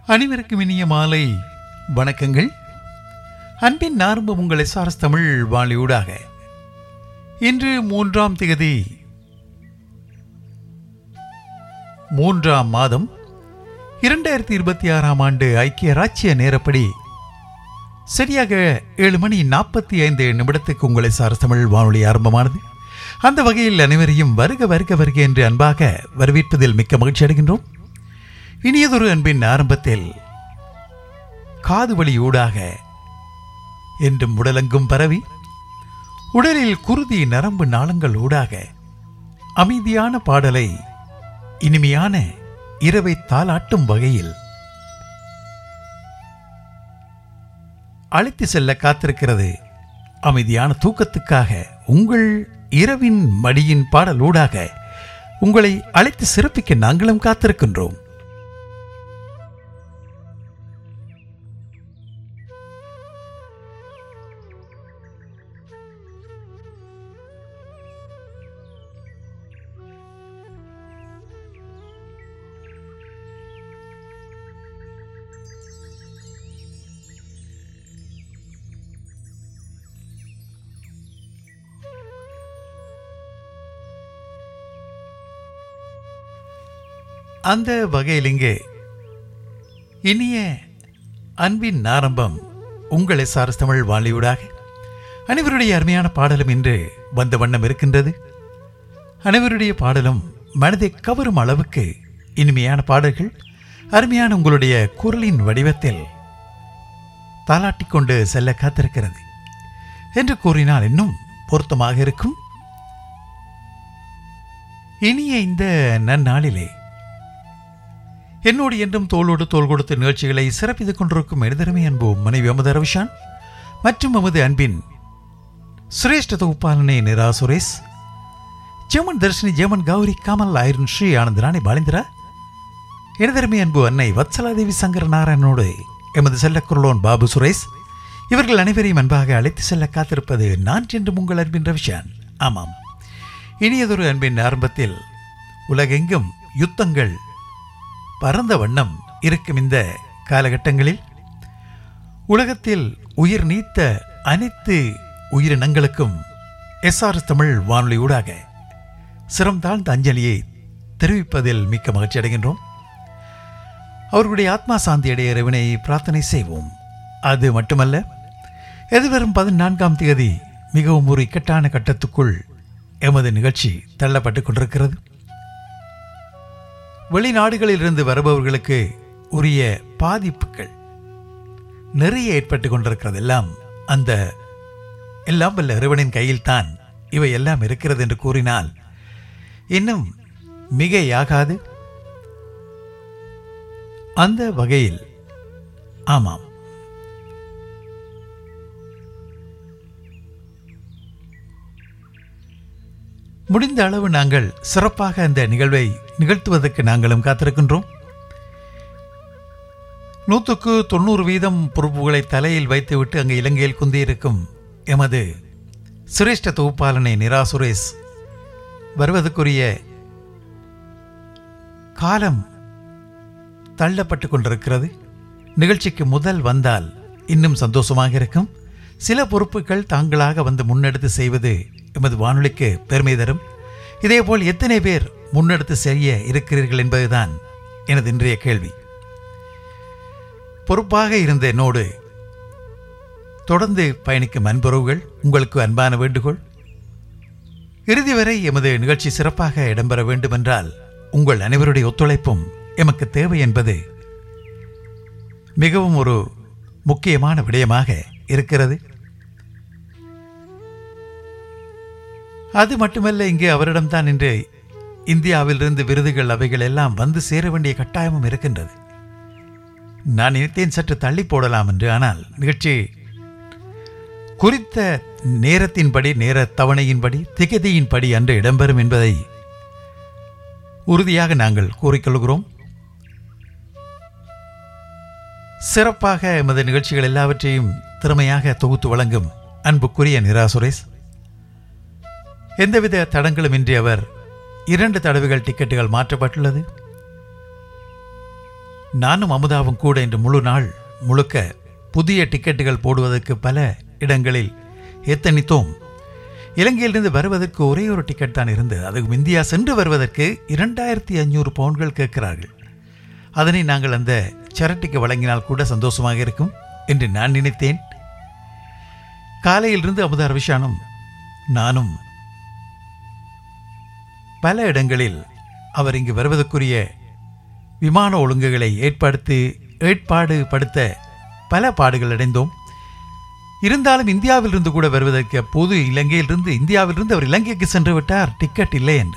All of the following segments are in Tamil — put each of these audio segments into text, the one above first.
அனைவருக்கும் இனிய மாலை வணக்கங்கள் அன்பின் ஆரம்பம் உங்களை சாரஸ் தமிழ் வாலியூடாக இன்று மூன்றாம் திகதி மூன்றாம் மாதம் இரண்டாயிரத்தி இருபத்தி ஆறாம் ஆண்டு ஐக்கிய ராச்சிய நேரப்படி சரியாக ஏழு மணி நாற்பத்தி ஐந்து நிமிடத்துக்கு உங்களை சாரஸ் தமிழ் வானொலி ஆரம்பமானது அந்த வகையில் அனைவரையும் வருக வருக வருக என்று அன்பாக வரவேற்பதில் மிக்க மகிழ்ச்சி அடைகின்றோம் இனியதொரு அன்பின் ஆரம்பத்தில் காது வழி ஊடாக என்றும் உடலெங்கும் பரவி உடலில் குருதி நரம்பு நாளங்கள் ஊடாக அமைதியான பாடலை இனிமையான இரவை தாளாட்டும் வகையில் அழைத்து செல்ல காத்திருக்கிறது அமைதியான தூக்கத்துக்காக உங்கள் இரவின் மடியின் பாடலூடாக உங்களை அழைத்து சிறப்பிக்க நாங்களும் காத்திருக்கின்றோம் அந்த வகையில் இங்கே இனிய அன்பின் ஆரம்பம் உங்களை சாரஸ் தமிழ் வாலியூடாக அனைவருடைய அருமையான பாடலும் இன்று வந்த வண்ணம் இருக்கின்றது அனைவருடைய பாடலும் மனதை கவரும் அளவுக்கு இனிமையான பாடல்கள் அருமையான உங்களுடைய குரலின் வடிவத்தில் தாளாட்டிக் கொண்டு செல்ல காத்திருக்கிறது என்று கூறினால் இன்னும் பொருத்தமாக இருக்கும் இனிய இந்த நன்னாளிலே என்னோடு என்றும் தோளோடு தோள் கொடுத்த நிகழ்ச்சிகளை சிறப்பித்துக் கொண்டிருக்கும் எழுதரமை அன்பு மனைவி அமது ரவிஷான் மற்றும் அமது அன்பின் சிரேஷ்ட தொகுப்பாளனே நிரா சுரேஷ் ஜெமன் தர்ஷினி ஜெமன் கௌரி கமல் ஐரன் ஸ்ரீ ஆனந்த் ராணி பாலிந்திரா எனதருமை அன்பு அன்னை வத்சலாதேவி சங்கர நாராயணனோடு எமது செல்லக்குரலோன் பாபு சுரேஷ் இவர்கள் அனைவரையும் அன்பாக அழைத்து செல்ல காத்திருப்பது நான் என்று உங்கள் அன்பின் ரவிஷான் ஆமாம் இனியதொரு அன்பின் ஆரம்பத்தில் உலகெங்கும் யுத்தங்கள் பரந்த வண்ணம் இருக்கும் இந்த காலகட்டங்களில் உலகத்தில் உயிர் நீத்த அனைத்து உயிரினங்களுக்கும் எஸ்ஆர்எஸ் தமிழ் வானொலி ஊடாக சிரம் தாழ்ந்த அஞ்சலியை தெரிவிப்பதில் மிக்க மகிழ்ச்சி அடைகின்றோம் அவர்களுடைய ஆத்மா சாந்தி அடைய இறைவனை பிரார்த்தனை செய்வோம் அது மட்டுமல்ல எதிர்வரும் பதினான்காம் தேதி மிகவும் ஒரு இக்கட்டான கட்டத்துக்குள் எமது நிகழ்ச்சி தள்ளப்பட்டுக் கொண்டிருக்கிறது வெளிநாடுகளிலிருந்து வருபவர்களுக்கு உரிய பாதிப்புகள் நிறைய ஏற்பட்டு கொண்டிருக்கிறது எல்லாம் அந்த எல்லாம் வல்ல இறைவனின் கையில் தான் இவை எல்லாம் இருக்கிறது என்று கூறினால் இன்னும் மிகையாகாது அந்த வகையில் ஆமாம் முடிந்த அளவு நாங்கள் சிறப்பாக அந்த நிகழ்வை நிகழ்த்துவதற்கு நாங்களும் காத்திருக்கின்றோம் நூற்றுக்கு தொண்ணூறு வீதம் பொறுப்புகளை தலையில் வைத்துவிட்டு அங்கு இலங்கையில் குந்தியிருக்கும் எமது சிரேஷ்ட தொகுப்பாளனை நிரா சுரேஷ் வருவதற்குரிய காலம் தள்ளப்பட்டு கொண்டிருக்கிறது நிகழ்ச்சிக்கு முதல் வந்தால் இன்னும் சந்தோஷமாக இருக்கும் சில பொறுப்புகள் தாங்களாக வந்து முன்னெடுத்து செய்வது எமது வானொலிக்கு பெருமை தரும் இதேபோல் எத்தனை பேர் முன்னெடுத்து செய்ய இருக்கிறீர்கள் என்பதுதான் எனது இன்றைய கேள்வி பொறுப்பாக இருந்த என்னோடு தொடர்ந்து பயணிக்கும் அன்புறவுகள் உங்களுக்கு அன்பான வேண்டுகோள் இறுதி வரை எமது நிகழ்ச்சி சிறப்பாக இடம்பெற வேண்டுமென்றால் உங்கள் அனைவருடைய ஒத்துழைப்பும் எமக்கு தேவை என்பது மிகவும் ஒரு முக்கியமான விடயமாக இருக்கிறது அது மட்டுமல்ல இங்கே அவரிடம்தான் இன்று இந்தியாவிலிருந்து விருதுகள் அவைகள் எல்லாம் வந்து சேர வேண்டிய கட்டாயமும் இருக்கின்றது நான் நினைத்தேன் சற்று தள்ளி போடலாம் என்று ஆனால் நிகழ்ச்சி குறித்த நேரத்தின்படி நேர தவணையின்படி திகதியின்படி அன்று இடம்பெறும் என்பதை உறுதியாக நாங்கள் கூறிக்கொள்கிறோம் சிறப்பாக எமது நிகழ்ச்சிகள் எல்லாவற்றையும் திறமையாக தொகுத்து வழங்கும் அன்புக்குரிய நிரா சுரேஷ் எந்தவித தடங்களும் இன்றி அவர் இரண்டு தடவைகள் டிக்கெட்டுகள் மாற்றப்பட்டுள்ளது நானும் அமுதாவும் கூட இன்று முழு நாள் முழுக்க புதிய டிக்கெட்டுகள் போடுவதற்கு பல இடங்களில் எத்தனித்தோம் இலங்கையிலிருந்து வருவதற்கு ஒரே ஒரு டிக்கெட் தான் இருந்தது அதுவும் இந்தியா சென்று வருவதற்கு இரண்டாயிரத்தி ஐநூறு பவுன்கள் கேட்கிறார்கள் அதனை நாங்கள் அந்த சரட்டிக்கு வழங்கினால் கூட சந்தோஷமாக இருக்கும் என்று நான் நினைத்தேன் காலையிலிருந்து அமுதா ரவிஷானும் நானும் பல இடங்களில் அவர் இங்கு வருவதற்குரிய விமான ஒழுங்குகளை ஏற்படுத்தி ஏற்பாடு படுத்த பல பாடுகள் அடைந்தோம் இருந்தாலும் இந்தியாவிலிருந்து கூட வருவதற்கு அப்போது இலங்கையிலிருந்து இந்தியாவிலிருந்து அவர் இலங்கைக்கு சென்று விட்டார் டிக்கெட் இல்லை என்று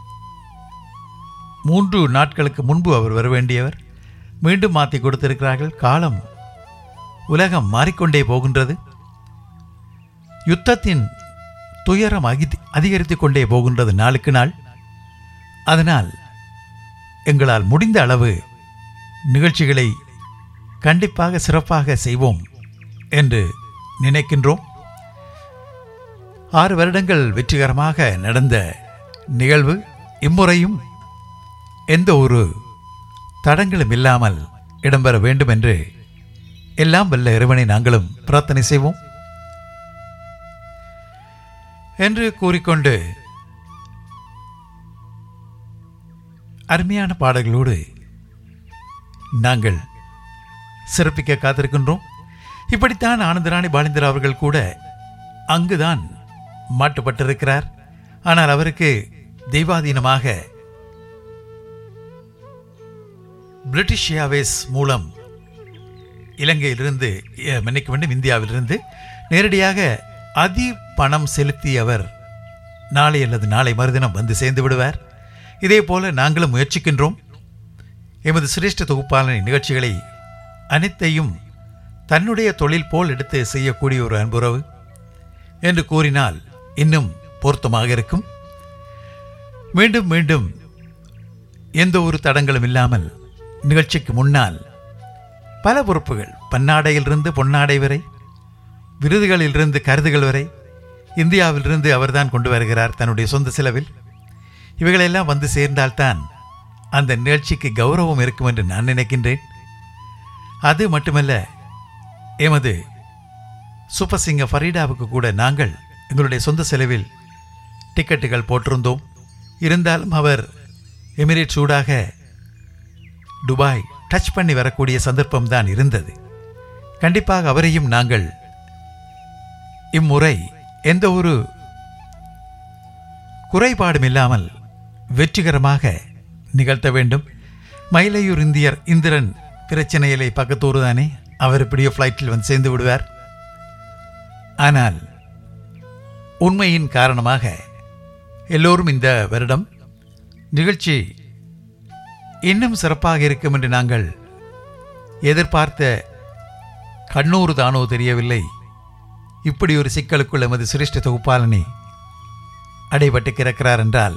மூன்று நாட்களுக்கு முன்பு அவர் வர வேண்டியவர் மீண்டும் மாற்றி கொடுத்திருக்கிறார்கள் காலம் உலகம் மாறிக்கொண்டே போகின்றது யுத்தத்தின் துயரம் அகி- அதிகரித்துக் கொண்டே போகின்றது நாளுக்கு நாள் அதனால் எங்களால் முடிந்த அளவு நிகழ்ச்சிகளை கண்டிப்பாக சிறப்பாக செய்வோம் என்று நினைக்கின்றோம் ஆறு வருடங்கள் வெற்றிகரமாக நடந்த நிகழ்வு இம்முறையும் எந்த ஒரு தடங்களும் இல்லாமல் இடம்பெற வேண்டும் என்று எல்லாம் வல்ல இறைவனை நாங்களும் பிரார்த்தனை செய்வோம் என்று கூறிக்கொண்டு அருமையான பாடல்களோடு நாங்கள் சிறப்பிக்க காத்திருக்கின்றோம் இப்படித்தான் ஆனந்தராணி பாலிந்தர் அவர்கள் கூட அங்குதான் மாட்டுப்பட்டிருக்கிறார் ஆனால் அவருக்கு தெய்வாதீனமாக பிரிட்டிஷ் ஏர்வேஸ் மூலம் இலங்கையிலிருந்து எ, மன்னிக்க வேண்டும் இந்தியாவிலிருந்து நேரடியாக அதி பணம் செலுத்தி அவர் நாளை அல்லது நாளை மறுதினம் வந்து சேர்ந்து விடுவார் இதே போல நாங்களும் முயற்சிக்கின்றோம் எமது சிரேஷ்ட தொகுப்பாளரின் நிகழ்ச்சிகளை அனைத்தையும் தன்னுடைய தொழில் போல் எடுத்து செய்யக்கூடிய ஒரு அன்புறவு என்று கூறினால் இன்னும் பொருத்தமாக இருக்கும் மீண்டும் மீண்டும் எந்த ஒரு தடங்களும் இல்லாமல் நிகழ்ச்சிக்கு முன்னால் பல பொறுப்புகள் பன்னாடையிலிருந்து பொன்னாடை வரை விருதுகளிலிருந்து கருதுகள் வரை இந்தியாவிலிருந்து அவர்தான் கொண்டு வருகிறார் தன்னுடைய சொந்த செலவில் இவைகளெல்லாம் வந்து சேர்ந்தால்தான் அந்த நிகழ்ச்சிக்கு கௌரவம் இருக்கும் என்று நான் நினைக்கின்றேன் அது மட்டுமல்ல எமது சூப்பர் சிங்கர் ஃபரீடாவுக்கு கூட நாங்கள் எங்களுடைய சொந்த செலவில் டிக்கெட்டுகள் போட்டிருந்தோம் இருந்தாலும் அவர் எமிரேட்ஸ் ஊடாக துபாய் டச் பண்ணி வரக்கூடிய சந்தர்ப்பம் தான் இருந்தது கண்டிப்பாக அவரையும் நாங்கள் இம்முறை எந்த ஒரு குறைபாடும் இல்லாமல் வெற்றிகரமாக நிகழ்த்த வேண்டும் மயிலையூர் இந்தியர் இந்திரன் பிரச்சனையிலே பக்கத்தூர் தானே அவர் இப்படியோ ஃப்ளைட்டில் வந்து சேர்ந்து விடுவார் ஆனால் உண்மையின் காரணமாக எல்லோரும் இந்த வருடம் நிகழ்ச்சி இன்னும் சிறப்பாக இருக்கும் என்று நாங்கள் எதிர்பார்த்த கண்ணூறு தானோ தெரியவில்லை இப்படி ஒரு சிக்கலுக்குள் எமது சிரேஷ்ட தொகுப்பாளனி அடைபட்டு கிடக்கிறார் என்றால்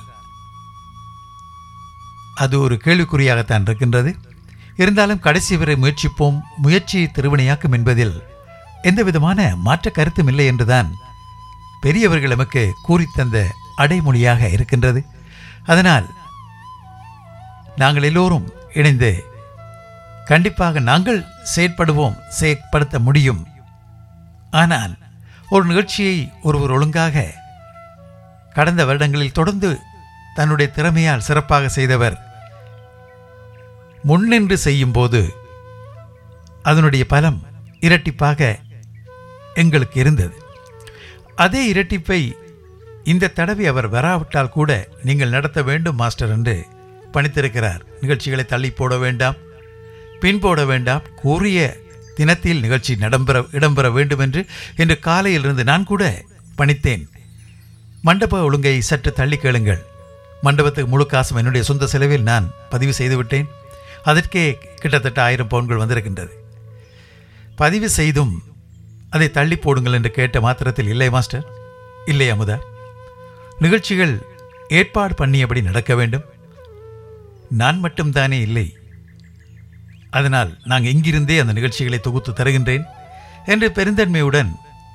அது ஒரு கேள்விக்குறியாகத்தான் இருக்கின்றது இருந்தாலும் கடைசி வரை முயற்சிப்போம் முயற்சி திருவினையாக்கும் என்பதில் எந்த விதமான மாற்ற கருத்தும் இல்லை என்றுதான் பெரியவர்கள் நமக்கு கூறித்தந்த அடைமொழியாக இருக்கின்றது அதனால் நாங்கள் எல்லோரும் இணைந்து கண்டிப்பாக நாங்கள் செயற்படுவோம் செயற்படுத்த முடியும் ஆனால் ஒரு நிகழ்ச்சியை ஒருவர் ஒழுங்காக கடந்த வருடங்களில் தொடர்ந்து தன்னுடைய திறமையால் சிறப்பாக செய்தவர் முன்னின்று செய்யும்போது அதனுடைய பலம் இரட்டிப்பாக எங்களுக்கு இருந்தது அதே இரட்டிப்பை இந்த தடவை அவர் வராவிட்டால் கூட நீங்கள் நடத்த வேண்டும் மாஸ்டர் என்று பணித்திருக்கிறார் நிகழ்ச்சிகளை தள்ளி போட வேண்டாம் பின் போட வேண்டாம் கூறிய தினத்தில் நிகழ்ச்சி நடம்பெற இடம்பெற வேண்டும் என்று இன்று காலையிலிருந்து நான் கூட பணித்தேன் மண்டப ஒழுங்கை சற்று தள்ளி கேளுங்கள் மண்டபத்துக்கு முழு காசும் என்னுடைய சொந்த செலவில் நான் பதிவு செய்து விட்டேன் அதற்கே கிட்டத்தட்ட ஆயிரம் பவுன்கள் வந்திருக்கின்றது பதிவு செய்தும் அதை தள்ளி போடுங்கள் என்று கேட்ட மாத்திரத்தில் இல்லை மாஸ்டர் இல்லை அமுதா நிகழ்ச்சிகள் ஏற்பாடு பண்ணியபடி நடக்க வேண்டும் நான் மட்டும்தானே இல்லை அதனால் நாங்கள் இங்கிருந்தே அந்த நிகழ்ச்சிகளை தொகுத்து தருகின்றேன் என்று பெருந்தன்மையுடன்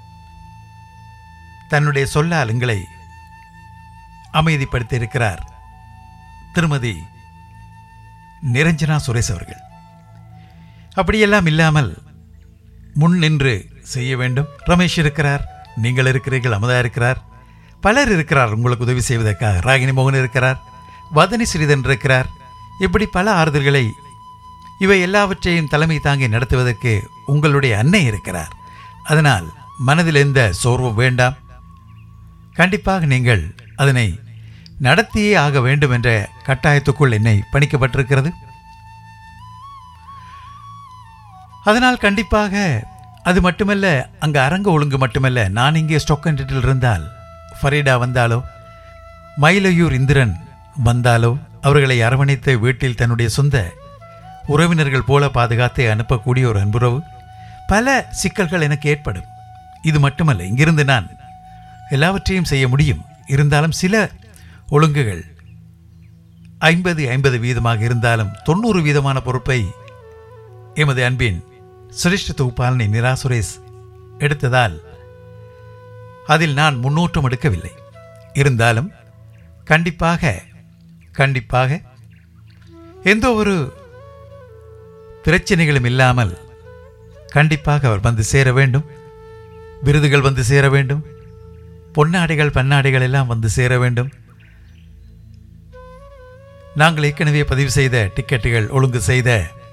தன்னுடைய சொல்லால் எங்களை அமைதிப்படுத்தி இருக்கிறார் திருமதி நிரஞ்சனா சுரேஷ் அவர்கள் அப்படியெல்லாம் இல்லாமல் முன் நின்று செய்ய வேண்டும் ரமேஷ் இருக்கிறார் நீங்கள் இருக்கிறீர்கள் அமுதா இருக்கிறார் பலர் இருக்கிறார் உங்களுக்கு உதவி செய்வதற்காக ராகினி மோகன் இருக்கிறார் வதனி ஸ்ரீதன் இருக்கிறார் இப்படி பல ஆறுதல்களை இவை எல்லாவற்றையும் தலைமை தாங்கி நடத்துவதற்கு உங்களுடைய அன்னை இருக்கிறார் அதனால் மனதில் எந்த சோர்வும் வேண்டாம் கண்டிப்பாக நீங்கள் அதனை நடத்தியே ஆக வேண்டும் என்ற கட்டாயத்துக்குள் என்னை பணிக்கப்பட்டிருக்கிறது அதனால் கண்டிப்பாக அது மட்டுமல்ல அங்கு அரங்க ஒழுங்கு மட்டுமல்ல நான் இங்கே ஸ்டொக்கன்டில் இருந்தால் ஃபரீடா வந்தாலோ மயிலையூர் இந்திரன் வந்தாலோ அவர்களை அரவணைத்து வீட்டில் தன்னுடைய சொந்த உறவினர்கள் போல பாதுகாத்து அனுப்பக்கூடிய ஒரு அன்புறவு பல சிக்கல்கள் எனக்கு ஏற்படும் இது மட்டுமல்ல இங்கிருந்து நான் எல்லாவற்றையும் செய்ய முடியும் இருந்தாலும் சில ஒழுங்குகள் ஐம்பது ஐம்பது வீதமாக இருந்தாலும் தொண்ணூறு வீதமான பொறுப்பை எமது அன்பின் சிரேஷ்ட தொகுப்பாளனை நிரா சுரேஷ் எடுத்ததால் அதில் நான் முன்னோட்டம் எடுக்கவில்லை இருந்தாலும் கண்டிப்பாக கண்டிப்பாக எந்த ஒரு பிரச்சனைகளும் இல்லாமல் கண்டிப்பாக அவர் வந்து சேர வேண்டும் விருதுகள் வந்து சேர வேண்டும் பொன்னாடைகள் பன்னாடைகள் எல்லாம் வந்து சேர வேண்டும் நாங்கள் ஏற்கனவே பதிவு செய்த டிக்கெட்டுகள் ஒழுங்கு செய்த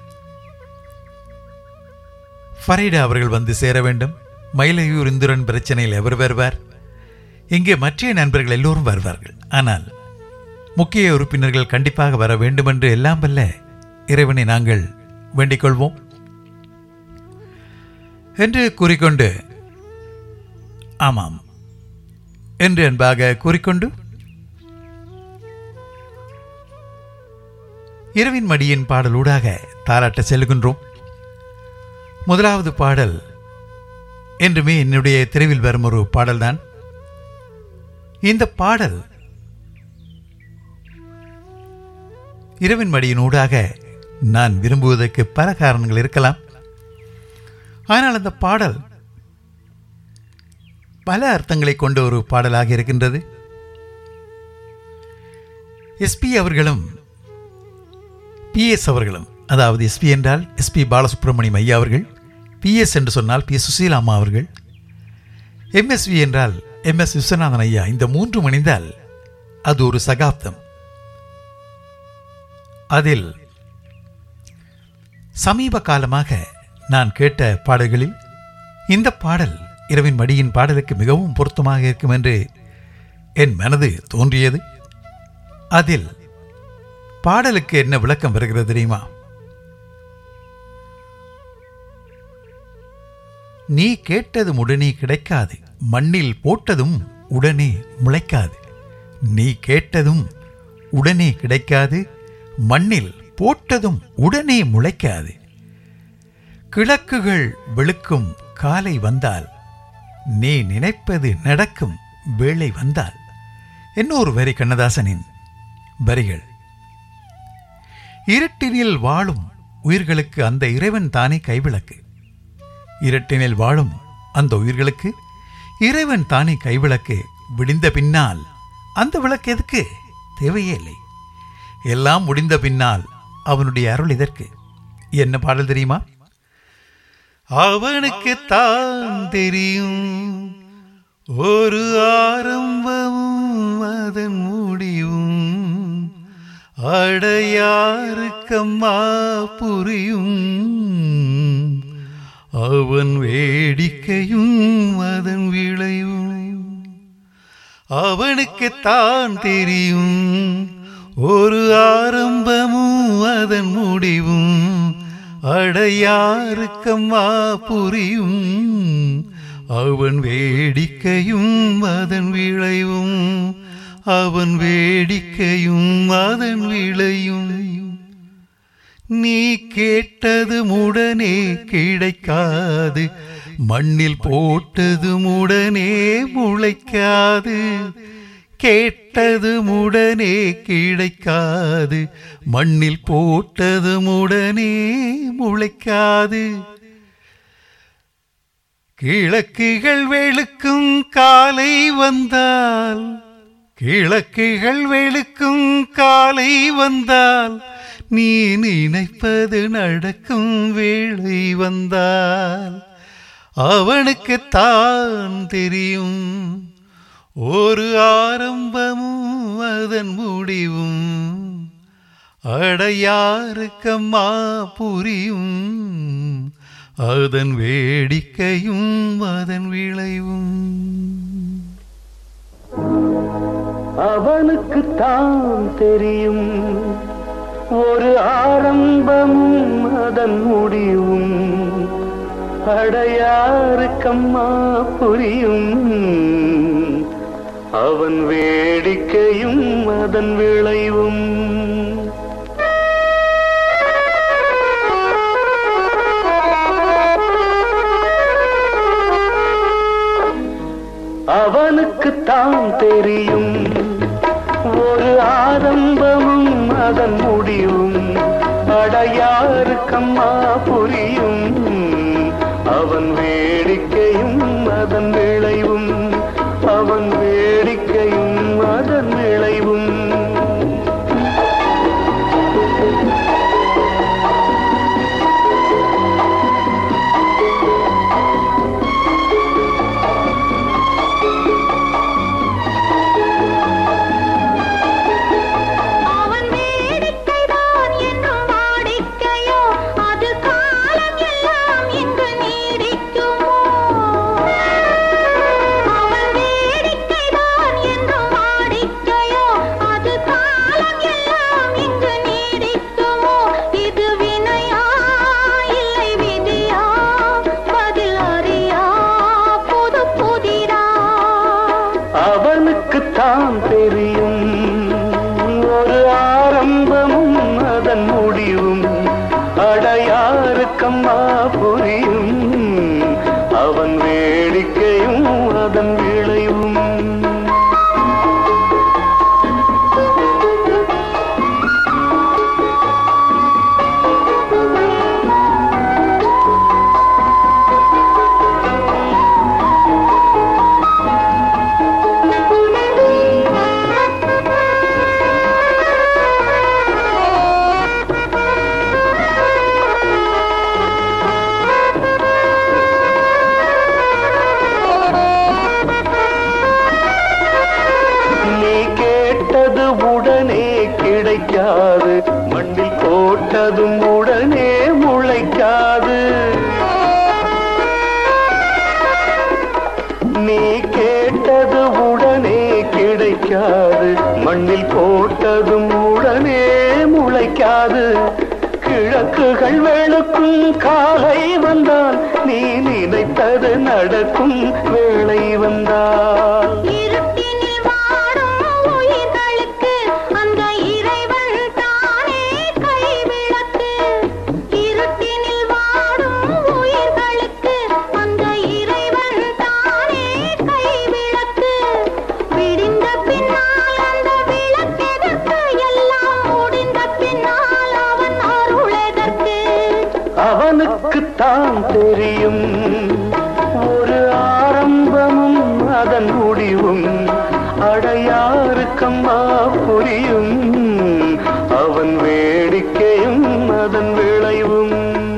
ஃபரீடா அவர்கள் வந்து சேர வேண்டும் மயிலையூர் இந்துரன் பிரச்சனையில் எவர் வருவார் இங்கே மற்ற நண்பர்கள் எல்லோரும் வருவார்கள் ஆனால் முக்கிய உறுப்பினர்கள் கண்டிப்பாக வர வேண்டும் என்று எல்லாம் வல்ல இறைவனை நாங்கள் வேண்டிக் கொள்வோம் என்று கூறிக்கொண்டு ஆமாம் என்று அன்பாக கூறிக்கொண்டு இரவின் மடியின் பாடலூடாக தாராட்ட செல்கின்றோம் முதலாவது பாடல் என்றுமே என்னுடைய தெருவில் வரும் ஒரு பாடல்தான் இந்த பாடல் இரவின் மடியின் ஊடாக நான் விரும்புவதற்கு பல காரணங்கள் இருக்கலாம் ஆனால் அந்த பாடல் பல அர்த்தங்களை கொண்ட ஒரு பாடலாக இருக்கின்றது எஸ்பி அவர்களும் பிஎஸ் அவர்களும் அதாவது எஸ்பி என்றால் எஸ்பி பாலசுப்ரமணியம் ஐயா அவர்கள் பிஎஸ் என்று சொன்னால் பி சுசீலா அம்மா அவர்கள் எம்எஸ்வி என்றால் எம்எஸ் விஸ்வநாதன் ஐயா இந்த மூன்றும் இணைந்தால் அது ஒரு சகாப்தம் அதில் சமீப காலமாக நான் கேட்ட பாடல்களில் இந்த பாடல் இரவின் மடியின் பாடலுக்கு மிகவும் பொருத்தமாக இருக்கும் என்று என் மனது தோன்றியது அதில் பாடலுக்கு என்ன விளக்கம் வருகிறது தெரியுமா நீ கேட்டதும் உடனே கிடைக்காது மண்ணில் போட்டதும் உடனே முளைக்காது நீ கேட்டதும் உடனே கிடைக்காது மண்ணில் போட்டதும் உடனே முளைக்காது கிழக்குகள் வெளுக்கும் காலை வந்தால் நீ நினைப்பது நடக்கும் வேளை வந்தால் இன்னொரு வரி கண்ணதாசனின் வரிகள் இருட்டினில் வாழும் உயிர்களுக்கு அந்த இறைவன் தானே கைவிளக்கு இருட்டினில் வாழும் அந்த உயிர்களுக்கு இறைவன் தானே கைவிளக்கு விடிந்த பின்னால் அந்த விளக்கு எதுக்கு தேவையே இல்லை எல்லாம் முடிந்த பின்னால் அவனுடைய அருள் இதற்கு என்ன பாடல் தெரியுமா அவனுக்கு தான் தெரியும் ஒரு ஆரம்பமும் அதன் முடிவும் அடையாருக்கம்மா புரியும் அவன் வேடிக்கையும் அதன் விளையும் அவனுக்குத்தான் தெரியும் ஒரு ஆரம்பமும் அதன் முடிவும் அடையாருக்கம்மா புரியும் அவன் வேடிக்கையும் அதன் விளைவும் அவன் வேடிக்கையும் அதன் விளையும் நீ கேட்டதும் உடனே கிடைக்காது மண்ணில் போட்டதும் உடனே முளைக்காது கேட்டதும் உடனே கிடைக்காது மண்ணில் போட்டதும் உடனே முளைக்காது கிழக்குகள் வெளுக்கும் காலை வந்தால் கிழக்குகள் வெளுக்கும் காலை வந்தால் நீ நினைப்பது நடக்கும் வேளை வந்தால் அவனுக்குத்தான் தெரியும் ஒரு ஆரம்பமும் அதன் முடிவும் அடையாருக்கம்மா புரியும் அதன் வேடிக்கையும் அதன் விளைவும் அவனுக்கு தான் தெரியும் ஒரு ஆரம்பமும் அதன் முடிவும் அடையாருக்கம்மா புரியும் அவன் வேடிக்கையும் அதன் விளைவும் அவனுக்கு தான் தெரியும் ஒரு ஆரம்பமும் அதன் முடிவும் அடையாருக்கம்மா புரியும் அவன் வேடிக்கையும் அதன் விளைவும் அவன் வேடிக்கையும் அதன் விளைவும் அவன் வேடிக்கைதான் என்னும் வாடிக்கையோ அது காலம் எல்லாம் இங்கு நீடிக்குமோ அவன் வேடிக்கைதான் என்னும் வாடிக்கையோ அது காலம் எல்லாம் இங்கு நீடிக்குமோ இது வினையா இல்லை விதியா பதில் அறியா புது புதிரா அவனுக்கு தான் தெரியும் ஒரு ஆரம்பமும் அதன் முடிவும் அடையாருக்கம்மா புரியும் அவன் வேடிக்கையும் அதன் விளைவும் நீ கேட்டது உடனே கிடைக்காது மண்ணில் போட்டதும் உடனே முளைக்காது நீ கேட்டது உடனே கிடைக்காது மண்ணில் போட்டதும் உடனே முளைக்காது கிழக்குகள் வெளுக்கும் காலை வந்தால் நீ நினைத்தது நடக்கும் வேளை வந்தால் இருட்டினில் வாடும் உயிர்களுக்கு அந்த இறைவன் தானே கைவிளக்கு இருட்டினில் வாடும் உயிர்களுக்கு அந்த இறைவன் தானே கைவிளக்கு விடிந்த பின்னால் அந்த விளக்கெதற்கு எல்லாம் முடிந்த பின்னால் அவன் அருளெதற்கு அவனுக்குத்தான் தெரியும் ஒரு ஆரம்பமும் அதன் முடிவும் அடையாருக்கம்மா புரியும் அவன் வேடிக்கையும் அதன் விளைவும்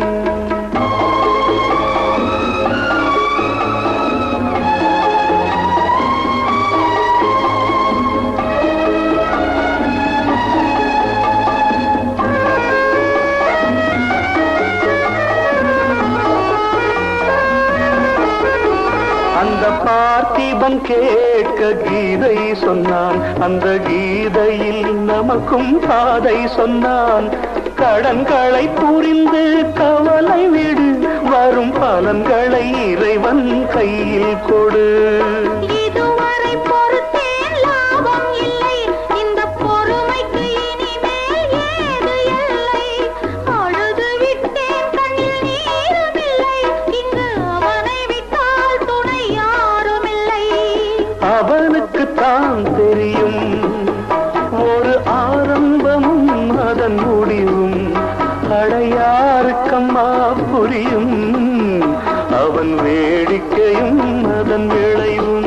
அந்த பார்த்திபன் கேட்க கீதை சொன்னான் அந்த கீதையில் நமக்கும் பாதை சொன்னான் கடன்களை புரிந்து கவலை விடு வரும் பலன்களை இறைவன் கையில் கொடு இதுவரை பொறுத்தேன் லாபம் இல்லை இந்த பொறுமைக்கு இனிமேல் ஏது எல்லை அழுது விட்டேன் கண்ணில் நீரும் இல்லை இங்கு அவனை விட்டால் துணை யாரும் இல்லை அவனுக்கு தான் தெரியும் ஒரு ஆரம்பமும் அதன் முடிவும் அடையாருக்கம்மா புரியும் அவன் வேடிக்கையும் அதன் விளைவும்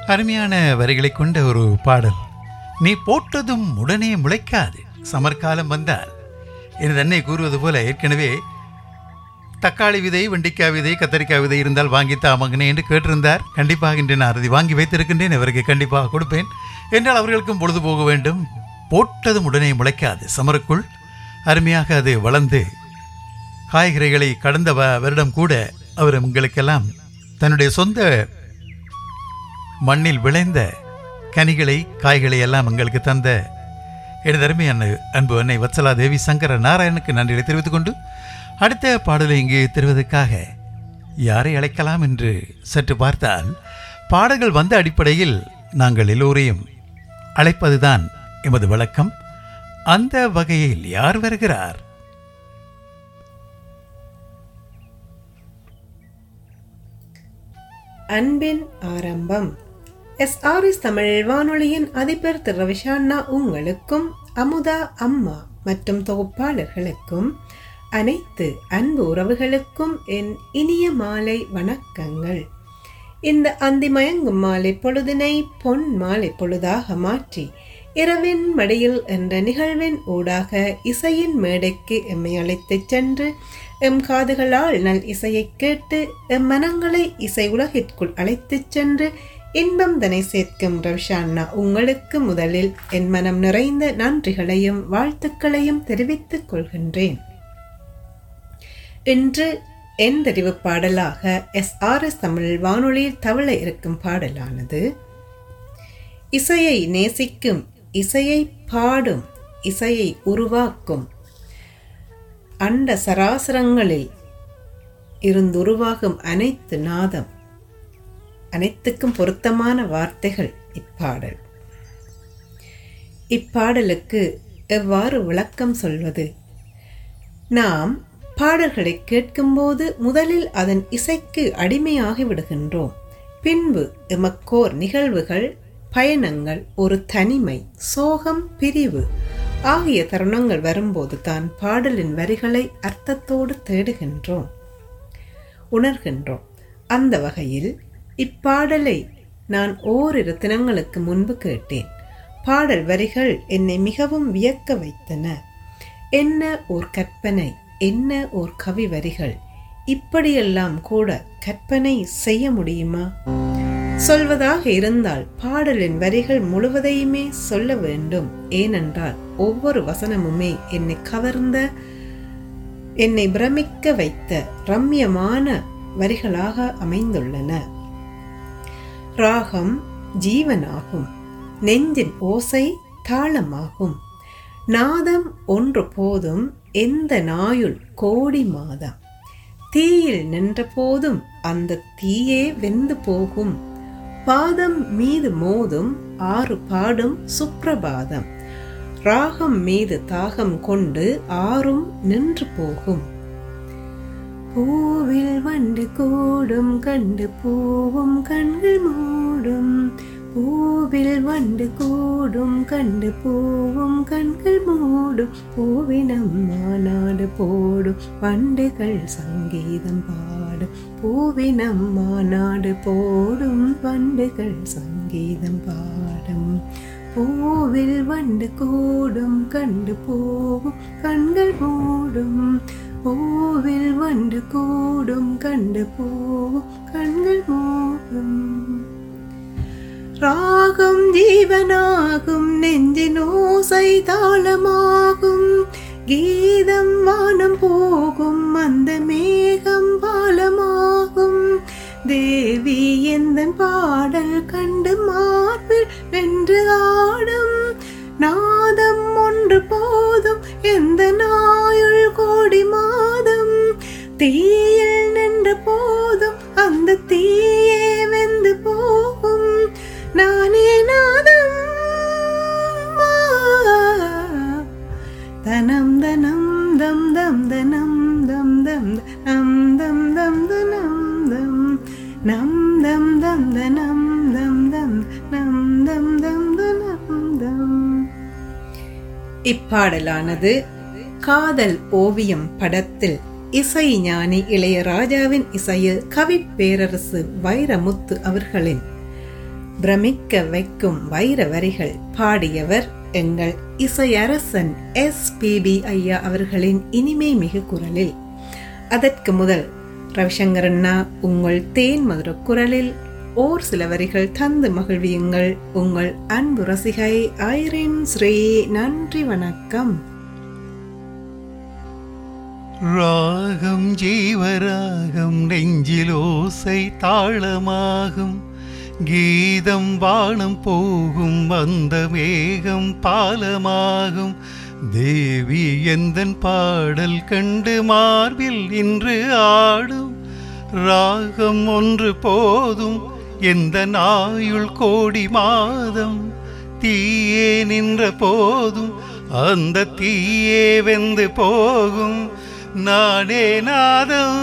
அருமையான வரிகளை கொண்ட ஒரு பாடல் நீ போட்டதும் உடனே முளைக்காது சமர்காலம் வந்தால் எனது அன்னை கூறுவது போல ஏற்கனவே தக்காளி விதை வெண்டிக்காய் விதை கத்தரிக்காய் விதை இருந்தால் வாங்கி தாமங்கனே என்று கேட்டிருந்தார் கண்டிப்பாக இன்று நான் அதை வாங்கி வைத்திருக்கின்றேன் அவருக்கு கண்டிப்பாக கொடுப்பேன் என்றால் அவர்களுக்கும் பொழுது போக வேண்டும் போட்டதும் உடனே முளைக்காது சமருக்குள் அருமையாக அது வளர்ந்து காய்கறிகளை கடந்த வ- வருடம் கூட அவர் உங்களுக்கெல்லாம் தன்னுடைய சொந்த மண்ணில் விளைந்த கனிகளை காய்களை எல்லாம் எங்களுக்கு தந்த எனது அருமையான அன்பு அன்னை வத்சலா தேவி சங்கர நாராயணனுக்கு நன்றிகளை தெரிவித்துக் கொண்டு அடுத்த பாடலை இங்கே தருவதற்காக யாரை அழைக்கலாம் என்று சற்று பார்த்தால் பாடல்கள் வந்த அடிப்படையில் நாங்கள் எல்லோரையும் அழைப்பதுதான் எமது வழக்கம் அந்த வகையில் யார் வருகிறார் அன்பின் ஆரம்பம் எஸ்ஆர்எஸ் தமிழ் வானொலியின் அதிபர் திரு ரவிஷாண்ணா உங்களுக்கும் அமுதா அம்மா மற்றும் தொகுப்பாளர்களுக்கும் அனைத்து அன்பு உறவுகளுக்கும் என் இனிய மாலை வணக்கங்கள் இந்த அந்தி மயங்கும் மாலை பொழுதினை பொன் மாலை பொழுதாக மாற்றி இரவின் மடியில் என்ற நிகழ்வின் ஊடாக இசையின் மேடைக்கு எம்மை அழைத்துச் சென்று எம் காதுகளால் நல் இசையைக் கேட்டு எம் மனங்களை இசை உலகிற்குள் அழைத்துச் சென்று இன்பம் தனை சேர்க்கும் ரவிஷாண்ணா உங்களுக்கு முதலில் என் மனம் நிறைந்த நன்றிகளையும் வாழ்த்துக்களையும் தெரிவித்துக் கொள்கின்றேன் இன்று என் தெரிவு பாடலாக எஸ் ஆர் எஸ் தமிழ் வானொலியில் தவள இருக்கும் பாடலானது இசையை நேசிக்கும் இசையை பாடும் இசையை உருவாக்கும் அண்ட சராசரங்களில் இருந்துருவாகும் அனைத்து நாதம் அனைத்துக்கும் பொருத்தமான வார்த்தைகள் இப்பாடல் இப்பாடலுக்கு எவ்வாறு விளக்கம் சொல்வது நாம் பாடல்களை கேட்கும்போது முதலில் அதன் இசைக்கு அடிமையாகி விடுகின்றோம் பின்பு எமக்கோர் நிகழ்வுகள் பயணங்கள் ஒரு தனிமை சோகம் பிரிவு ஆகிய தருணங்கள் வரும்போது தான் பாடலின் வரிகளை அர்த்தத்தோடு தேடுகின்றோம் உணர்கின்றோம் அந்த வகையில் இப்பாடலை நான் ஓரிரு தினங்களுக்கு முன்பு கேட்டேன் பாடல் வரிகள் என்னை மிகவும் வியக்க வைத்தன என்ன ஓர் கற்பனை என்ன ஓர் கவி வரிகள் இப்படியெல்லாம் கூட கற்பனை செய்ய முடியுமா சொல்வதாக இருந்தால் பாடலின் வரிகள் முழுவதையுமே சொல்ல வேண்டும் ஏனென்றால் ஒவ்வொரு வசனமுமே என்னை கவர்ந்த என்னை பிரமிக்க வைத்த ரம்யமான வரிகளாக அமைந்துள்ளன ராகம் ஜீவனாகும் நெஞ்சின் ஓசை தாளமாகும் நாதம் ஒன்று போதும் எந்த நாயுள் கோடி மாதம் தீயில் நின்ற போதும் அந்த தீயே வெந்து போகும் பாதம் மீது மோதும் ஆறு பாடும் சுப்ரபாதம் ராகம் மீது தாகம் கொண்டு ஆறும் நின்று போகும் பூவில் வண்டு கூடும் கண்டு பூவும் கண்கள் மூடும் பூவில் வண்டு கூடும் கண்டு பூவும் கண்கள் மூடும் பூவினம் மாநாடு போடும் வண்டுகள் சங்கீதம் பாடும் பூவினம் மாநாடு போடும் வண்டுகள் சங்கீதம் பாடும் பூவில் வண்டு கூடும் கண்டு பூவும் கண்கள் மூடும் பூவில் வண்டு கூடும் கண்டு பூவும் கண்கள் மூடும் ராகம் ஜீவனாகும் நெஞ்சின் ஓசை தாளமாகும் கீதம் வானம் போகும் அந்த மேகம் பாலமாகும் தேவி எந்த பாடல் கண்டு மார்பில் வென்று ஆடும் நாதம் ஒன்று போதும் எந்த நாயுள் கோடி மாதம் தீயில் நின்ற போதும் அந்த தீயே வெந்து போகும் நானே நாதம் தனம் தனம் தம் தம் தனம் தம் தம் தம் தம் தம் தனம் தம் நம் தம் தம் தனம் தம் தம் நம் தம் தம் தனம் தம் இப்பாடலானது காதல் ஓவியம் படத்தில் இசை ஞானி இளையராஜாவின் இசையில் கவி பேரரசு வைரமுத்து அவர்களின் பிரமிக்க வைக்கும் வைர வரிகள் பாடியவர் எங்கள் இசையரசன் எஸ் பிபி ஐயா அவர்களின் இனிமை மிகு குரலில் அதற்கு முதல் ரவிசங்கர் அண்ணா உங்கள் தேன் மதுர குரலில் ஓர் சில வரிகள் தந்து மகிழ்வியுங்கள் உங்கள் அன்பு ரசிகை ஐரின் ஸ்ரீ நன்றி வணக்கம் ராகம் ஜீவராகம் நெஞ்சிலோசை தாளமாகும் கீதம் வானம் போகும் அந்த மேகம் பாலமாகும் தேவி எந்தன் பாடல் கண்டு மார்பில் இன்று ஆடும் ராகம் ஒன்று போதும் எந்த நாயுள் கோடி மாதம் தீயே நின்ற போதும் அந்த தீயே வெந்து போகும் நானே நாதம்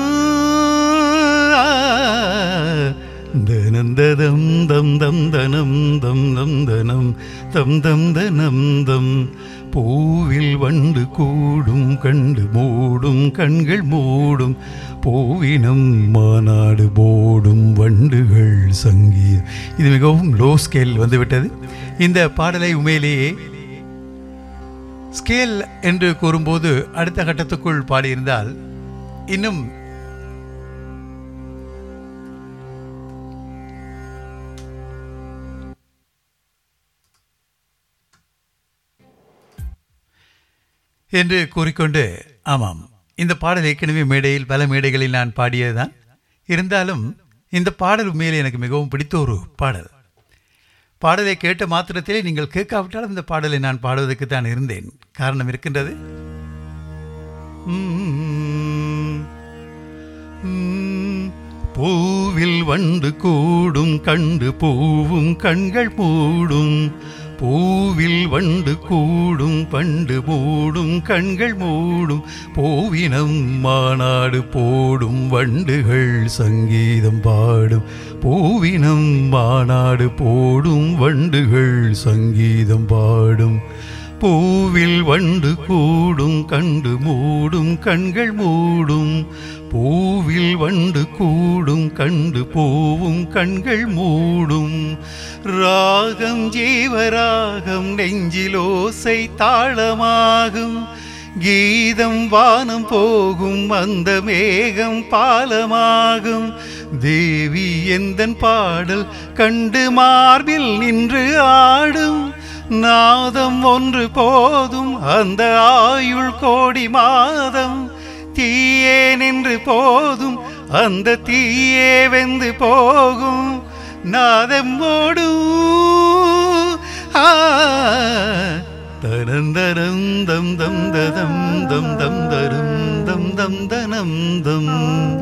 தனந்ததம் தம் தம் தனம் தம் தம் தனம் தம் தம் தனம் தம் பூவில் வண்டு கூடும் கண்டு மூடும் கண்கள் மூடும் பூவினம் மாநாடு போடும் வண்டுகள் சங்கீதம் இது மிகவும் லோ ஸ்கேல் வந்துவிட்டது இந்த பாடலை உண்மையிலேயே ஸ்கேல் என்று கூறும்போது அடுத்த கட்டத்துக்குள் பாடியிருந்தால் இன்னும் என்று கூறிக்கொண்டு ஆமாம் இந்த பாடல் ஏற்கனவே மேடையில் பல மேடைகளில் நான் பாடியதுதான் இருந்தாலும் இந்த பாடல் உண்மையிலே எனக்கு மிகவும் பிடித்த ஒரு பாடல் பாடலை கேட்ட மாத்திரத்திலே நீங்கள் கேட்காவிட்டாலும் இந்த பாடலை நான் பாடுவதற்கு தான் இருந்தேன் காரணம் இருக்கின்றது உம், உம், பூவில் வண்டு கூடும் கண்டு பூவும் கண்கள் மூடும் பூவில் வண்டு கூடும் பண்டு மூடும் கண்கள் மூடும் பூவினம் மாநாடு போடும் வண்டுகள் சங்கீதம் பாடும் பூவினம் மாநாடு போடும் வண்டுகள் சங்கீதம் பாடும் பூவில் வண்டு கூடும் கண்டு மூடும் கண்கள் மூடும் பூவில் வண்டு கூடும் கண்டு பூவும் கண்கள் மூடும் ராகம் ஜீவராகம் நெஞ்சிலோசை தாளமாகும் கீதம் வானம் போகும் அந்த மேகம் பாலமாகும் தேவி எந்தன் பாடல் கண்டு மார்பில் நின்று ஆடும் நாதம் ஒன்று போதும் அந்த ஆயுள் கோடி மாதம் தீயே நின்று போதும் அந்த தீயே வெந்து போகும் நாதம் ஓடும் ஆ தரந்தரம் தம் தம் ததம் தம் தம் தரும் தம் தம் தனம் தம்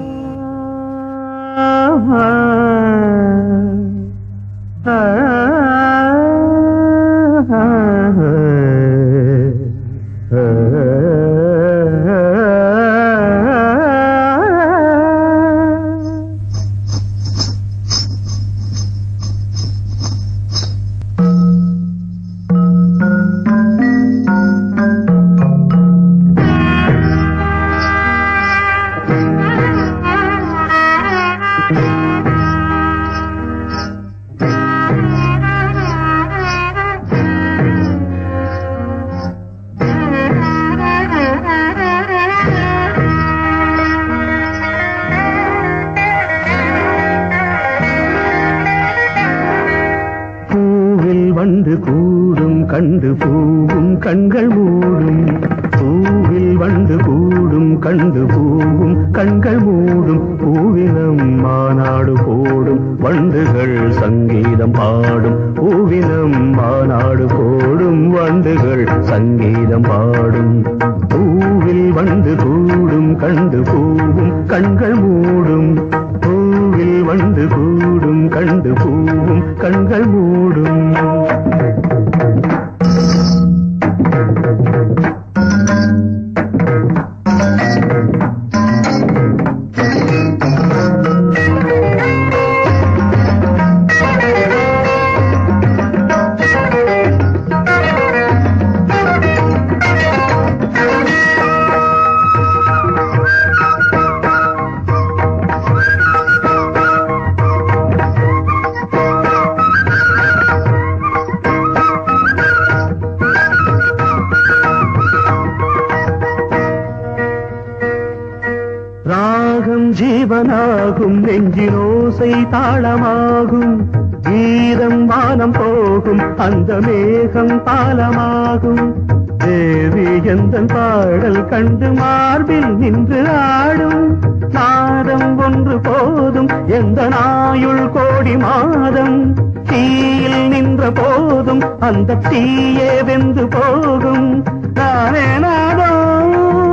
பூவில் வந்து கூடும் கண்டு பூவும் கண்கள் மூடும் பூவில் வந்து கூடும் கண்டு பூவும் கண்கள் மூடும் பூவினம் மாநாடு போடும் வண்டுகள் சங்கீதம் பாடும் பூவினம் மாநாடு போடும் வண்டுகள் சங்கீதம் பாடும் பூவில் வந்து கூடும் கண்டு பூவும் கண்கள் மூடும் பூவில் வந்து கூடும் கண்டு பூவும் கண்கள் மூடும் ராகமாகும் நெஞ்சினோசை தாளமாகும் கீதம் வானம் போகும் அந்த மேகம் பாலமாகும் தேவி எந்த பாடல் கண்டு மார்பில் நின்று ஆடும் நாதம் ஒன்று போதும் எந்த நாயுள் கோடி மாதம் தீயில் நின்ற போதும் அந்த தீயே வெந்து போகும் நானே நாதம்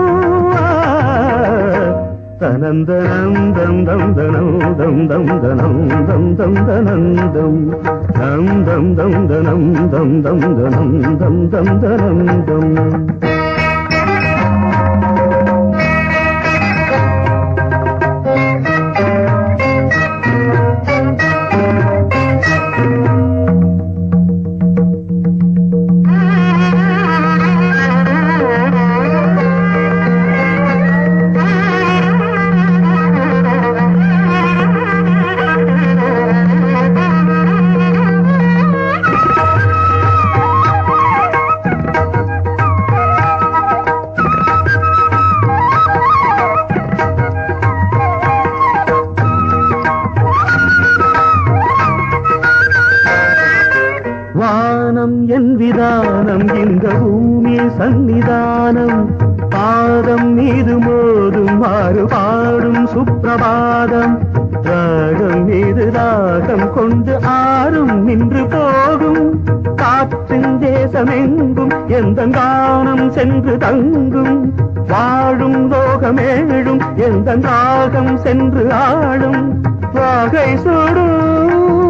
தனந்தனம் தம் தம் தனம் தம் தம் தனம் தம் தம் தனந்தம் தம் தம் தம் தனம் தம் தம் தனம் தம் தம் தனந்தம் வானம் என் விதானம் இந்த பூமி சந்நிதானம் பாதம் மீது மோதும் மாறு பாடும் சுப்பிரபாதம் ராகம் மீது ராகம் கொண்டு ஆறும் நின்று போகும் காற்றின் தேசமெங்கும் எந்த கானம் சென்று தங்கும் வாழும் லோகமேழும் எந்த ராகம் சென்று ஆடும் வாகை சுடும்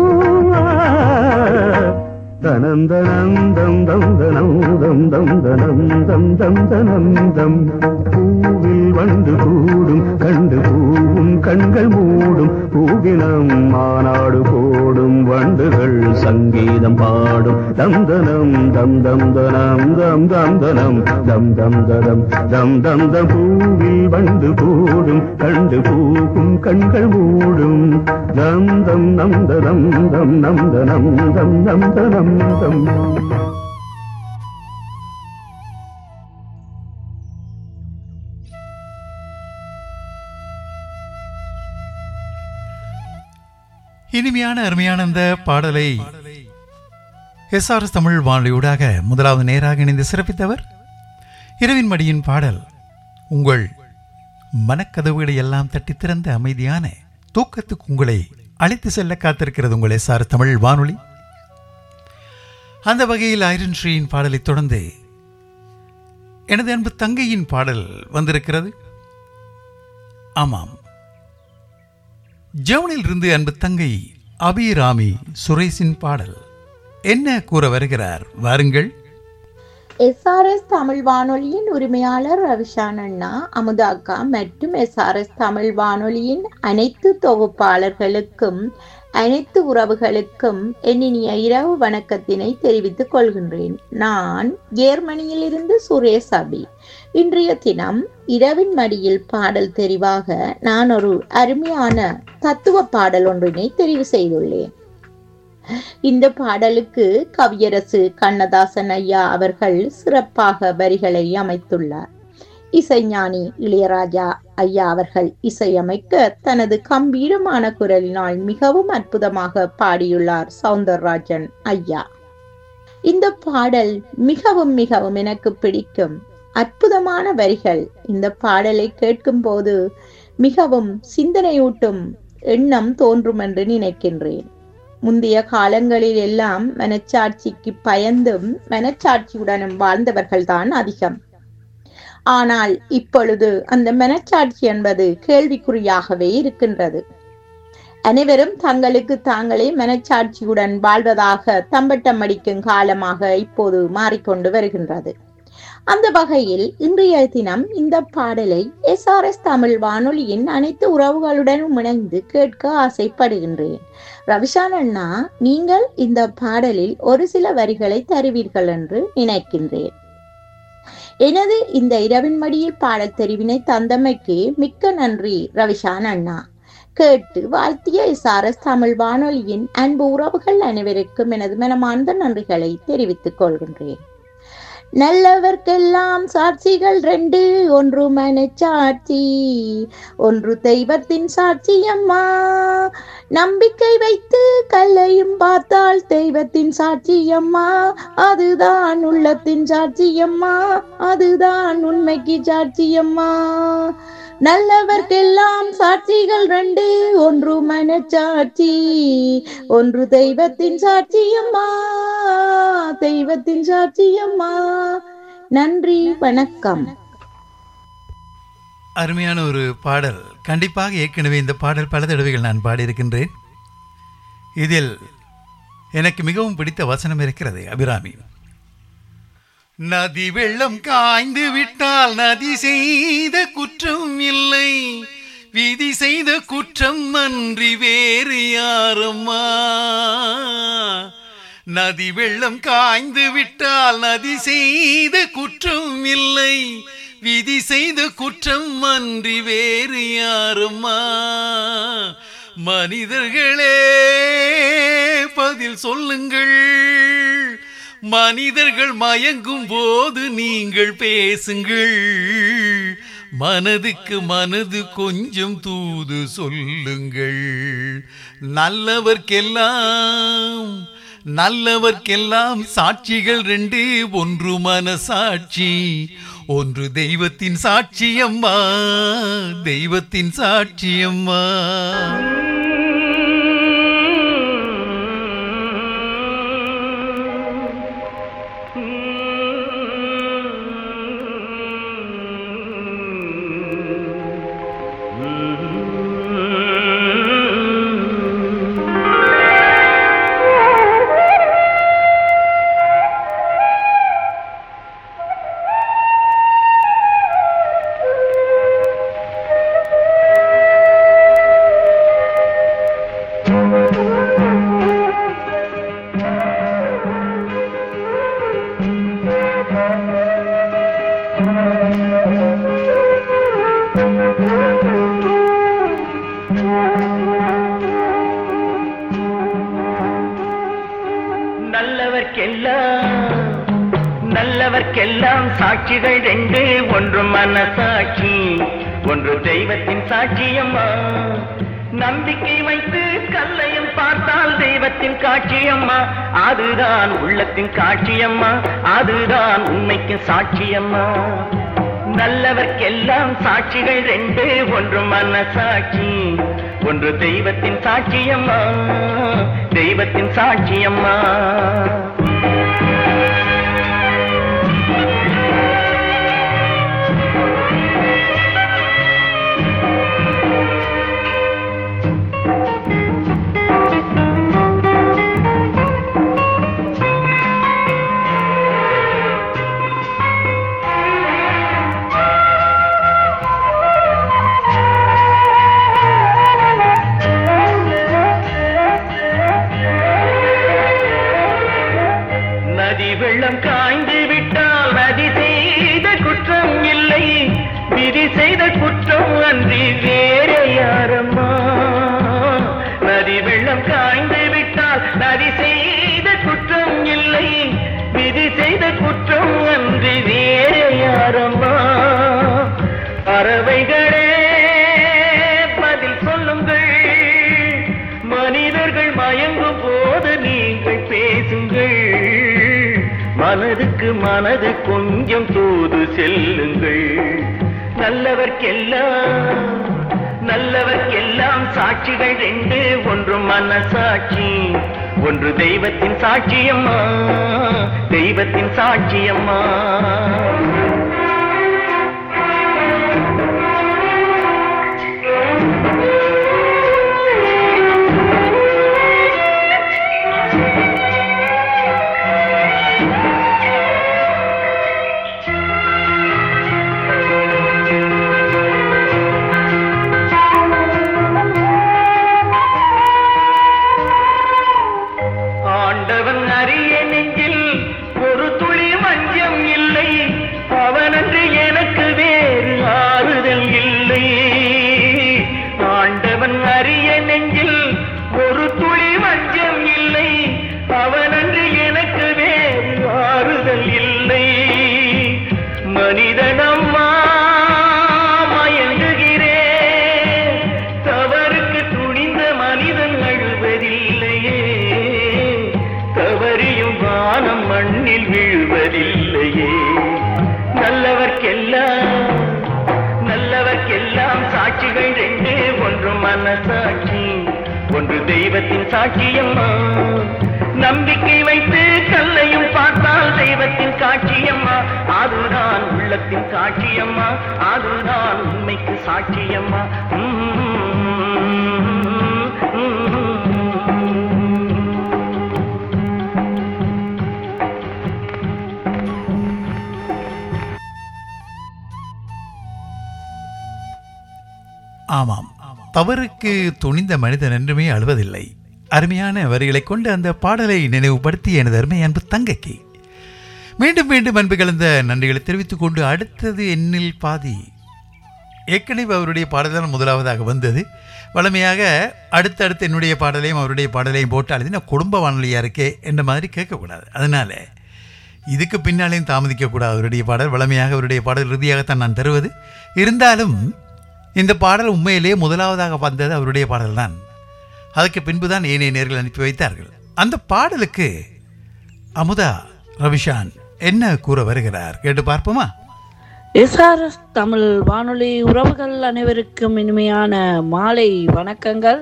தனந்தனந்தம் தம் தனம் தம் தம் தனம் தம் தம் தனந்தம் பூவில் வந்து கூடும் கண்டு பூவும் கண்கள் மூடும் பூவினம் மாநாடு போடும் வண்டுகள் சங்கீதம் பாடும் தம் தனம் தம் தம் தனம் தம் தம் தனம் தம் தம் ததம் தம் தம் தம் பூவில் வந்து கூடும் கண்டு பூவும் கண்கள் மூடும் தம் தம் நம் ததம் தம் நம் தனம் தம் நம் தனம் தம் இனிமையான அருமையான அந்த பாடலை எஸ்ஆர்எஸ் தமிழ் வானொலியூடாக முதலாவது நேராக இணைந்து சிறப்பித்தவர் இரவின் மடியின் பாடல் உங்கள் மனக்கதவுகளை எல்லாம் தட்டி திறந்த அமைதியான தூக்கத்துக்கு உங்களை அழைத்து செல்ல காத்திருக்கிறது உங்கள் எஸ்ஆர் தமிழ் வானொலி அந்த வகையில் ஐரன் ஸ்ரீயின் பாடலைத் தொடர்ந்து எனது அன்பு தங்கையின் பாடல் வந்திருக்கிறது ஆமாம் ஜெவனில் இருந்து அன்பு தங்கை அபிராமி சுரேஷின் பாடல் என்ன கூற வருகிறார் வாருங்கள் எஸ்ஆர்எஸ் தமிழ் வானொலியின் உரிமையாளர் ரவிஷான் அண்ணா அமுதா அக்கா மற்றும் எஸ்ஆர்எஸ் தமிழ் வானொலியின் அனைத்து தொகுப்பாளர்களுக்கும் அனைத்து உறவுகளுக்கும் என் இனிய இரவு வணக்கத்தினை தெரிவித்துக் கொள்கின்றேன் நான் ஜேர்மனியிலிருந்து சுரேஷ் அபி இன்றைய தினம் இரவின் மடியில் பாடல் தெரிவாக நான் ஒரு அருமையான தத்துவ பாடல் ஒன்றினை தெரிவு செய்துள்ளேன் இந்த பாடலுக்கு கவியரசு கண்ணதாசன் ஐயா அவர்கள் சிறப்பாக வரிகளை அமைத்துள்ளார் இசைஞானி இளையராஜா ஐயா அவர்கள் இசையமைக்க தனது கம்பீரமான குரலினால் மிகவும் அற்புதமாக பாடியுள்ளார் சவுந்தரராஜன் ஐயா இந்த பாடல் மிகவும் மிகவும் எனக்கு பிடிக்கும் அற்புதமான வரிகள் இந்த பாடலை கேட்கும் போது மிகவும் சிந்தனையூட்டும் எண்ணம் தோன்றும் என்று நினைக்கின்றேன் முந்தைய காலங்களில் எல்லாம் மனச்சாட்சிக்கு பயந்தும் மனச்சாட்சியுடனும் வாழ்ந்தவர்கள்தான் அதிகம் ஆனால் இப்பொழுது அந்த மனச்சாட்சி என்பது கேள்விக்குறியாகவே இருக்கின்றது அனைவரும் தங்களுக்கு தாங்களே மனச்சாட்சியுடன் வாழ்வதாக தம்பட்டம் அடிக்கும் காலமாக இப்போது மாறிக்கொண்டு வருகின்றது அந்த வகையில் இன்றைய தினம் இந்த பாடலை எஸ்ஆர்எஸ் தமிழ் வானொலியின் அனைத்து உறவுகளுடனும் இணைந்து கேட்க ஆசைப்படுகின்றேன் ரவிஷான் அண்ணா நீங்கள் இந்த பாடலில் ஒரு சில வரிகளை தருவீர்கள் என்று நினைக்கின்றேன் எனது இந்த இரவின் மடியில் பாடல் தெரிவினை தந்தமைக்கு மிக்க நன்றி ரவிஷான் அண்ணா கேட்டு வாழ்த்திய எஸ்ஆர்எஸ் தமிழ் வானொலியின் அன்பு உறவுகள் அனைவருக்கும் எனது மனமார்ந்த நன்றிகளை தெரிவித்துக் கொள்கின்றேன் நல்லவர்க்கெல்லாம் சாட்சிகள் ரெண்டு ஒன்று மனச்சாட்சி ஒன்று தெய்வத்தின் சாட்சியம்மா நம்பிக்கை வைத்து கல்லையும் பார்த்தால் தெய்வத்தின் சாட்சியம்மா அதுதான் உள்ளத்தின் சாட்சியம்மா அதுதான் உண்மைக்கு சாட்சியம்மா நல்லவர்க்கெல்லாம் சாட்சிகள் ரெண்டு ஒன்று மனச்சாட்சி ஒன்று தெய்வத்தின் சாட்சியம்மா தெய்வத்தின் சாட்சியம்மா நன்றி வணக்கம் அருமையான ஒரு பாடல் கண்டிப்பாக ஏற்கனவே இந்த பாடல் பல தடவைகள் நான் பாடியிருக்கின்றேன் இதில் எனக்கு மிகவும் பிடித்த வசனம் இருக்கிறது அபிராமி நதி வெள்ளம் காய்ந்து விட்டால் நதி செய்த குற்றம் இல்லை விதி செய்த குற்றம் அன்றி வேறு யாரம்மா நதி வெள்ளம் காய்ந்து விட்டால் நதி செய்த குற்றம் இல்லை விதி செய்த குற்றம் அன்றி வேறு யாரம்மா மனிதர்களே பதில் சொல்லுங்கள் மனிதர்கள் மயங்கும் போது நீங்கள் பேசுங்கள் மனதுக்கு மனது கொஞ்சம் தூது சொல்லுங்கள் நல்லவர்க்கெல்லாம் நல்லவர்க்கெல்லாம் சாட்சிகள் ரெண்டு ஒன்று மனசாட்சி ஒன்று தெய்வத்தின் சாட்சியம்மா தெய்வத்தின் சாட்சியம்மா நல்லவர்க்கெல்லாம் நல்லவர்க்கெல்லாம் சாட்சிகள் ரெண்டு ஒன்று மனசாட்சி ஒன்று தெய்வத்தின் சாட்சியம்மா நம்பிக்கை வைத்து கல்லையும் பார்த்தால் தெய்வத்தின் காட்சியம்மா அதுதான் உள்ளத்தின் காட்சியம்மா அதுதான் உண்மைக்கு சாட்சியம்மா நல்லவர்க்கெல்லாம் சாட்சிகள் ரெண்டு ஒன்று மனசாட்சி ஒன்று தெய்வத்தின் சாட்சியம்மா தெய்வத்தின் சாட்சியம்மா நதி வெள்ளம் காய்ந்து விட்டால் நதி செய்த குற்றம் இல்லை விதி செய்த குற்றம் அன்றி வேற யாரம்மா நதி வெள்ளம் காய்ந்து விட்டால் நதி செய்த குற்றம் இல்லை விதி செய்த குற்றம் அன்றி வேற யாரம்மா பறவைகளே பதில் சொல்லுங்கள் மனிதர்கள் மயங்கும் போது நீங்கள் பேசுங்கள் மனதுக்கு மனது கொஞ்சம் தூது செல்லுங்கள் நல்லவர்க்கெல்லாம் நல்லவர்க்கெல்லாம் சாட்சிகள் ரெண்டு ஒன்று மனசாட்சி ஒன்று தெய்வத்தின் சாட்சியம்மா தெய்வத்தின் சாட்சியம்மா ஆண்டவன் அறிய நெஞ்சில் ஒரு துளி மஞ்சம் இல்லை அவன் தெய்வத்தின் சாட்சியம்மா நம்பிக்கை வைத்து கல்லையும் பார்த்தால் தெய்வத்தின் காட்சியம்மா அதுதான் உள்ளத்தின் காட்சியம்மா அதுதான் உண்மைக்கு சாட்சியம்மா ஆமாம் தவறுக்கு துணிந்த மனிதன் என்றுமே அழுவதில்லை அருமையான வரிகளை கொண்டு அந்த பாடலை நினைவுபடுத்திய எனது அருமை அன்பு தங்கைக்கு மீண்டும் மீண்டும் அன்பு கலந்த நன்றிகளை தெரிவித்துக் கொண்டு அடுத்தது எண்ணில் பாதி ஏற்கனவே அவருடைய பாடல் தான் முதலாவதாக வந்தது வழமையாக அடுத்தடுத்து என்னுடைய பாடலையும் அவருடைய பாடலையும் போட்டால் இது நான் குடும்ப வானொலியாக இருக்கே என்ற மாதிரி கேட்கக்கூடாது அதனால இதுக்கு பின்னாலேயும் தாமதிக்கக்கூடாது அவருடைய பாடல் வழமையாக அவருடைய பாடல் இறுதியாகத்தான் நான் தருவது இருந்தாலும் இந்த பாடல் உண்மையிலேயே முதலாவதாக வந்தது அவருடைய பாடல் தான் அதுக்கு பின்பு தான் ஏனைய நேர்கள் அனுப்பி வைத்தார்கள் அந்த பாடலுக்கு அமுதா ரவிஷான் என்ன கூற வருகிறார் கேட்டு பார்ப்போமா எஸ்ஆர்எஸ் தமிழ் வானொலி உறவுகள் அனைவருக்கும் இனிமையான மாலை வணக்கங்கள்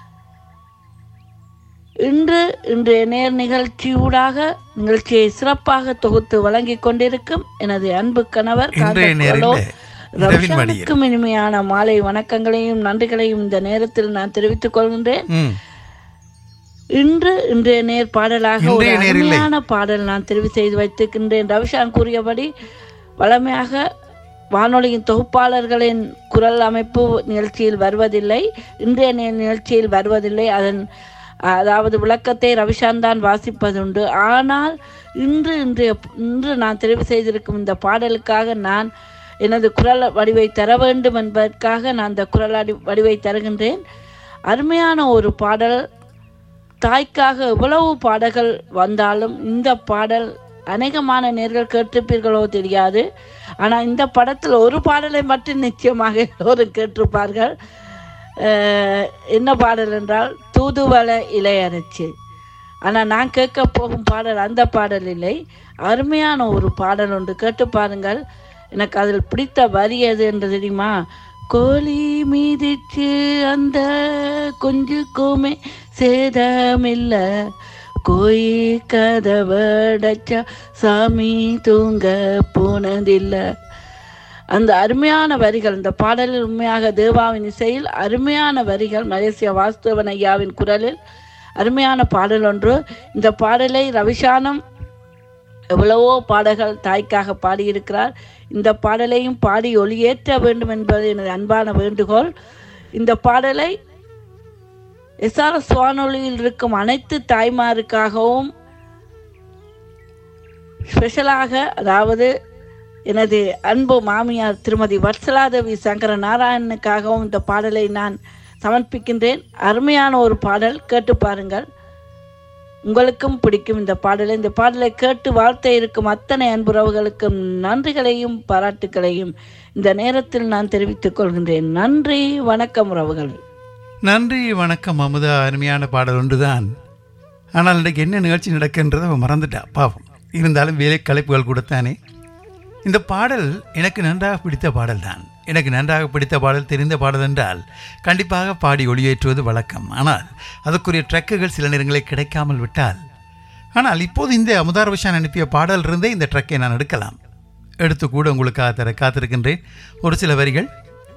இன்று இன்றைய நேர் நிகழ்ச்சியூடாக நிகழ்ச்சியை சிறப்பாக தொகுத்து வழங்கிக் கொண்டிருக்கும் எனது அன்பு கணவர் இன்றைய காந்தர் நேரில் கோலோ இரவின் மடியில். ரவிஷானுக்கும் இனிமையான மாலை வணக்கங்களையும் நன்றிகளையும் இந்த நேரத்தில் நான் தெரிவித்துக் கொள்கின்றேன் ம் இன்று இன்றைய நேர் பாடலாக ஒரு இன்றைய நேர் இல்லை. அருமையான பாடல் நான் தெரிவு செய்து வைத்திருக்கின்றேன் ரவிஷான் கூறியபடி வளமையாக வானொலியின் தொகுப்பாளர்களின் குரல் அமைப்பு நிகழ்ச்சியில் வருவதில்லை இன்றைய நே- நிகழ்ச்சியில் வருவதில்லை அதன் அதாவது விளக்கத்தை ரவிஷான் தான் வாசிப்பதுண்டு ஆனால் இன்று இன்றைய இன்று நான் தெரிவு செய்திருக்கும் இந்த பாடலுக்காக நான் எனது குரல் வடிவை தர வேண்டும் என்பதற்காக நான் அந்த குரல் அடி வடிவை தருகின்றேன் அருமையான ஒரு பாடல் தாய்க்காக எவ்வளவு பாடல்கள் வந்தாலும் இந்த பாடல் அநேகமான நேர்கள் கேட்டிருப்பீர்களோ தெரியாது ஆனால் இந்த படத்தில் ஒரு பாடலை மட்டும் நிச்சயமாக எல்லோரும் கேட்டிருப்பார்கள் அஹ், என்ன பாடல் என்றால் தூதுவள இலையரச்சு ஆனால் நான் கேட்க போகும் பாடல் அந்த பாடல் இல்லை அருமையான ஒரு பாடல் ஒன்று கேட்டு பாருங்கள் எனக்கு அதில் பிடித்த வரி எது என்று தெரியுமா கோழி மீதிச்சு அந்த குஞ்சுக்குமே சேதமில்ல கோயி கதவடைச்சா சாமி தூங்க போனதில்லை அந்த அருமையான வரிகள் இந்த பாடலில் உண்மையாக தேவாவின் இசையில் அருமையான வரிகள் மலேசிய வாஸ்தவன் ஐயாவின் குரலில் அருமையான பாடல் ஒன்று இந்த பாடலை ரவிஷானம் எவ்வளவோ பாடல்கள் தாய்க்காக பாடியிருக்கிறார் இந்த பாடலையும் பாடி ஒளியேற்ற வேண்டும் என்பது எனது அன்பான வேண்டுகோள் இந்த பாடலை எஸ்ஆர்எஸ் வானொலியில் இருக்கும் அனைத்து தாய்மாருக்காகவும் ஸ்பெஷலாக அதாவது எனது அன்பு மாமியார் திருமதி வத்சலாதேவி சங்கர நாராயணனுக்காகவும் இந்த பாடலை நான் சமர்ப்பிக்கின்றேன் அருமையான ஒரு பாடல் கேட்டு பாருங்கள் உங்களுக்கும் பிடிக்கும் இந்த பாடலை இந்த பாடலை கேட்டு வாழ்த்த இருக்கும் அத்தனை அன்புறவுகளுக்கும் நன்றிகளையும் பாராட்டுகளையும் இந்த நேரத்தில் நான் தெரிவித்துக் கொள்கின்றேன் நன்றி வணக்கம் உறவுகள் நன்றி வணக்கம் அமுதா அருமையான பாடல் ஒன்றுதான் ஆனால் இன்றைக்கு என்ன நிகழ்ச்சி நடக்கின்றதை அவன் மறந்துட்டா பாவம் இருந்தாலும் வேலை கலைப்புகள் கொடுத்தானே இந்த பாடல் எனக்கு நன்றாக பிடித்த பாடல் தான் எனக்கு நன்றாக பிடித்த பாடல் தெரிந்த பாடல் என்றால் கண்டிப்பாக பாடி ஒளியேற்றுவது வழக்கம் ஆனால் அதற்குரிய ட்ரக்குகள் சில நேரங்களில் கிடைக்காமல் விட்டால் ஆனால் இப்போது இந்த அமுதார் விஷான் அனுப்பிய பாடல் இருந்தே இந்த ட்ரக்கை நான் எடுக்கலாம் எடுத்து கூட உங்களுக்காக தர காத்திருக்கின்றேன் ஒரு சில வரிகள்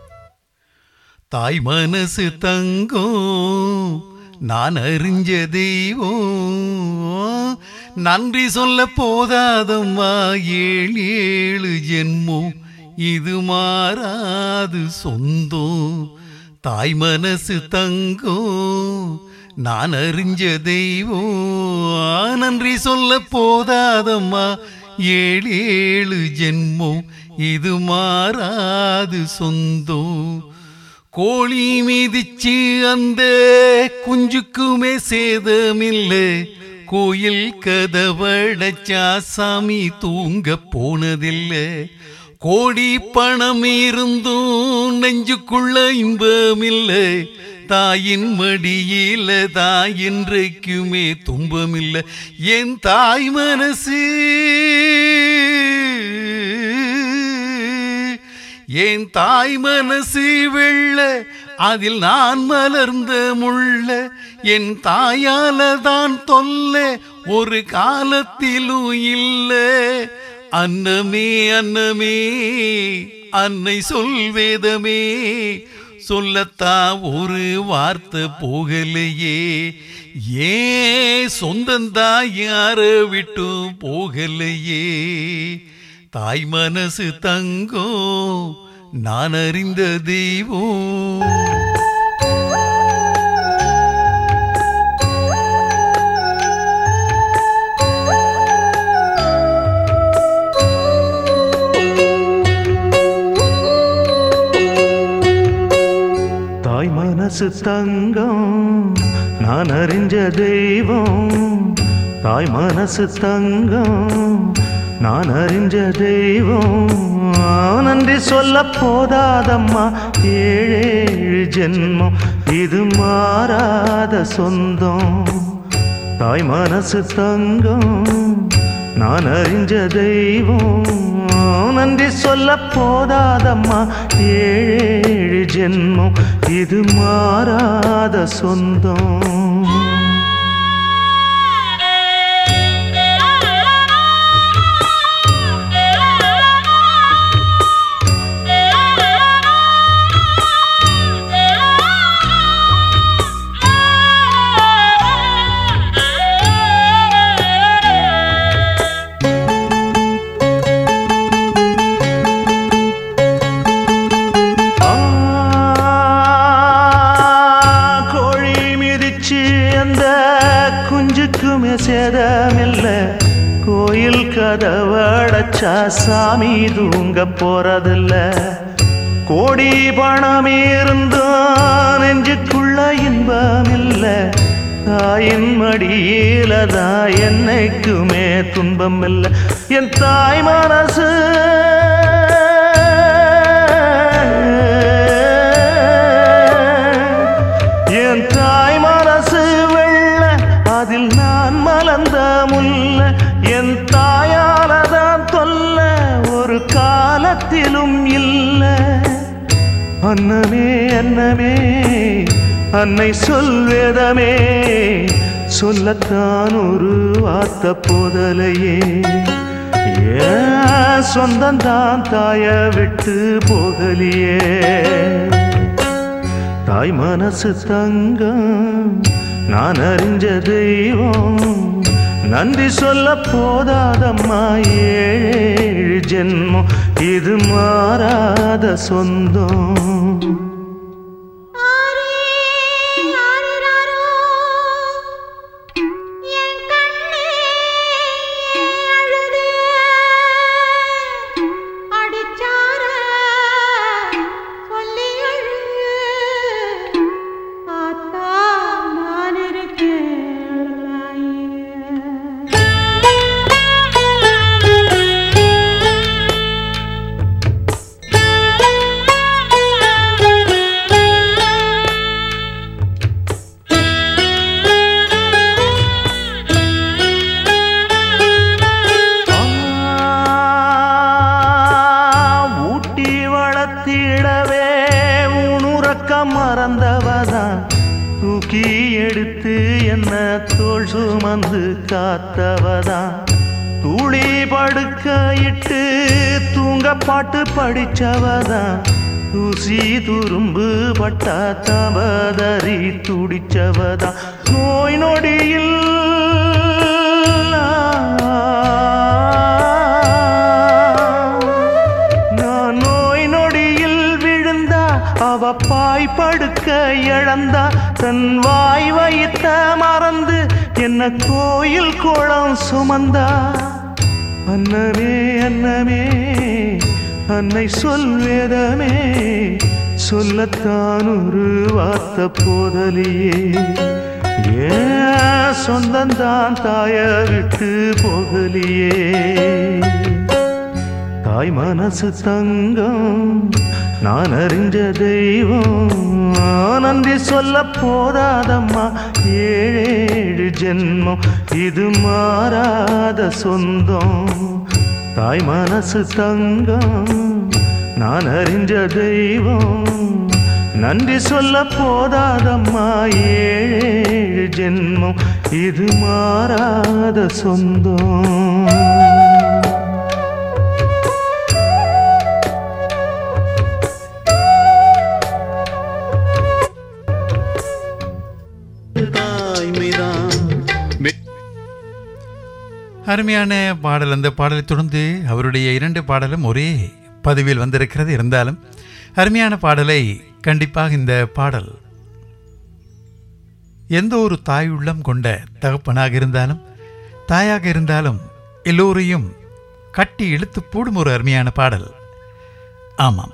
தாய் மனசு தங்கம் நான் அறிஞ்ச தெய்வம் நன்றி சொல்ல போதாதம்மா ஏழு ஏழு ஜென்மம் இது மாறாது சொந்தம் தாய் மனசு தங்கம் நான் அறிஞ்ச தெய்வம் நன்றி சொல்ல போதாதம்மா ஏழு ஏழு ஜென்மம் இது மாறாது சொந்தம் கோழி மிதிச்சு அந்த குஞ்சுக்குமே சேதமில்லை கோயில் கதவடைச்சா சாமி தூங்க போனதில்லை கோடி பணம் இருந்தும் நெஞ்சுக்குள்ள இன்பமில்லை தாயின் மடியில தாயின்றைக்குமே துன்பமில்லை என் தாய் மனசு என் தாய் மனசு வெள்ள அதில் நான் மலர்ந்த முள்ள என் தாயால தான் தொல்ல ஒரு காலத்திலும் இல்ல அன்னமே அன்னமே அன்னை சொல்வேதமே சொல்லத்தா ஒரு வார்த்தை போகலையே ஏன் சொந்தந்தா யார விட்டு போகலையே தாய் மனசு தங்கம் நான் அறிந்த தெய்வம் தாய் மனசு தங்கம் நான் அறிஞ்ச தெய்வம் தாய் மனசு தங்கம் நான் அறிஞ்ச தெய்வம் நன்றி சொல்ல போதாதம்மா ஏழேழு ஜென்மம் இது மாறாத சொந்தம் தாய் மனசு தங்கம் நான் அறிஞ்ச தெய்வம் நன்றி சொல்ல போதாதம்மா ஏழேழு ஜென்மம் இது மாறாத சொந்தம் ஆ, கோழி மிதிச்சு அந்த குஞ்சுக்குமே சேதமில்ல கோயில் கதவடைச்சா சாமி தூங்க போறதில்ல கோடி பணம் இருந்தும் நெஞ்சுக்குள்ள இன்பம் இல்ல தாயின் மடியில தான் என்னைக்குமே துன்பம் இல்லை என் தாய் மனசு என் தாய் மனசு வெள்ள அதில் நான் மலர்ந்த முல்ல என் தாயாலதான் தொல்ல ஒரு காலத்திலும் இல்லை அன்னமே அன்னமே அன்னை சொல்வேதமே சொல்லத்தான் ஒரு வார்த்தை போதலையே ஏன் சொந்தந்தான் தாய விட்டு போகலியே தாய் மனசு தங்கம் நான் அறிஞ்ச தெய்வம் நன்றி சொல்ல போதாதம்மா ஏழு ஜென்மம் இது மாறாத சொந்தம் ஆரே ஆரராரோ என் கண்ணே அழுதே அடிச்சார சொல்லி அழு ஆத்தா நான் ஊட்டி வளர்த்திடவே உணுறக்கம் மறந்தவதான் தூக்கி எடுத்து என்ன தோள் சுமந்து காத்தவதான் தூளி படுக்க இட்டு தூங்க பாட்டு படிச்சவதான் தூசி துரும்பு பட்டா தபதறி துடிச்சவதான் நோய் நொடியில் நான் நோய் நொடியில் விழுந்தா அவ பாய் படுக்க இழந்தா தன் வாய் வைத்த மறந்து என்ன கோயில் கோலம் சுமந்தா அன்னமே அன்னமே அன்னை சொல்வேதமே சொல்லத்தான் ஒரு வார்த்தை போதலியே ஏன் சொந்தந்தான் தாய விட்டு போகலியே தாய் மனசு தங்கம் நான் அறிஞ்ச தெய்வம் நன்றி சொல்ல போதாதம்மா ஏழேழு ஜென்மம் இது மாறாத சொந்தம் தாய் மனசு தங்கம் நான் அறிஞ்ச தெய்வம் நன்றி சொல்ல போதாதம்மா ஏழு ஜென்மம் இது மாறாத சொந்தம் அருமையான பாடல் அந்த பாடலை தொடர்ந்து அவருடைய இரண்டு பாடலும் ஒரே பதிவில் வந்திருக்கிறது இருந்தாலும் அருமையான பாடலை கண்டிப்பாக இந்த பாடல் எந்த ஒரு தாய் உள்ளம் கொண்ட தகப்பனாக இருந்தாலும் தாயாக இருந்தாலும் எல்லோரையும் கட்டி இழுத்து போடும் ஒரு அருமையான பாடல் ஆமாம்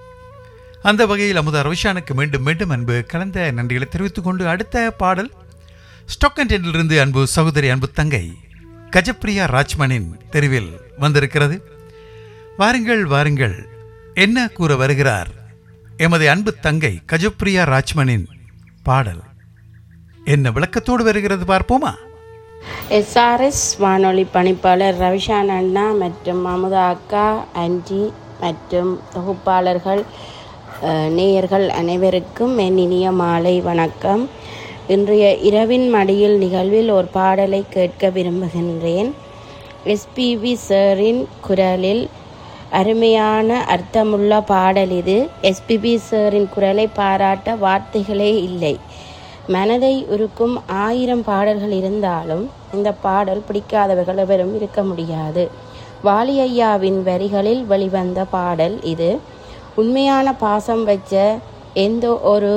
அந்த வகையில் அமுதா ரவிஷானுக்கு மீண்டும் மீண்டும் அன்பு கலந்த நன்றிகளை தெரிவித்துக் கொண்டு அடுத்த பாடல் ஸ்டொக்கன்டென்றிலிருந்து அன்பு சகோதரி அன்பு தங்கை கஜப்பிரியா ராஜ்மனின் தெருவில் வந்திருக்கிறது வாருங்கள் வாருங்கள் என்ன கூற வருகிறார் எமது அன்பு தங்கை கஜப்பிரியா ராஜ்மனின் பாடல் என்ன விளக்கத்தோடு வருகிறது பார்ப்போமா எஸ்ஆர்எஸ் வானொலி பணிப்பாளர் ரவிஷான் அண்ணா மற்றும் அமுதா அக்கா அன்டி மற்றும் தொகுப்பாளர்கள் அஹ், நேயர்கள் அனைவருக்கும் என் இனிய மாலை வணக்கம் இன்றைய இரவின் மடியில் நிகழ்வில் ஒரு பாடலை கேட்க விரும்புகின்றேன் எஸ்பிவி சாரின் குரலில் அருமையான அர்த்தமுள்ள பாடல் இது எஸ்பிபி சாரின் குரலை பாராட்ட வார்த்தைகளே இல்லை மனதை உருக்கும் ஆயிரம் பாடல்கள் இருந்தாலும் இந்த பாடல் பிடிக்காதவர்கள் எவரும் இருக்க முடியாது வாலி ஐயாவின் வரிகளில் வெளிவந்த பாடல் இது உண்மையான பாசம் வச்ச எந்த ஒரு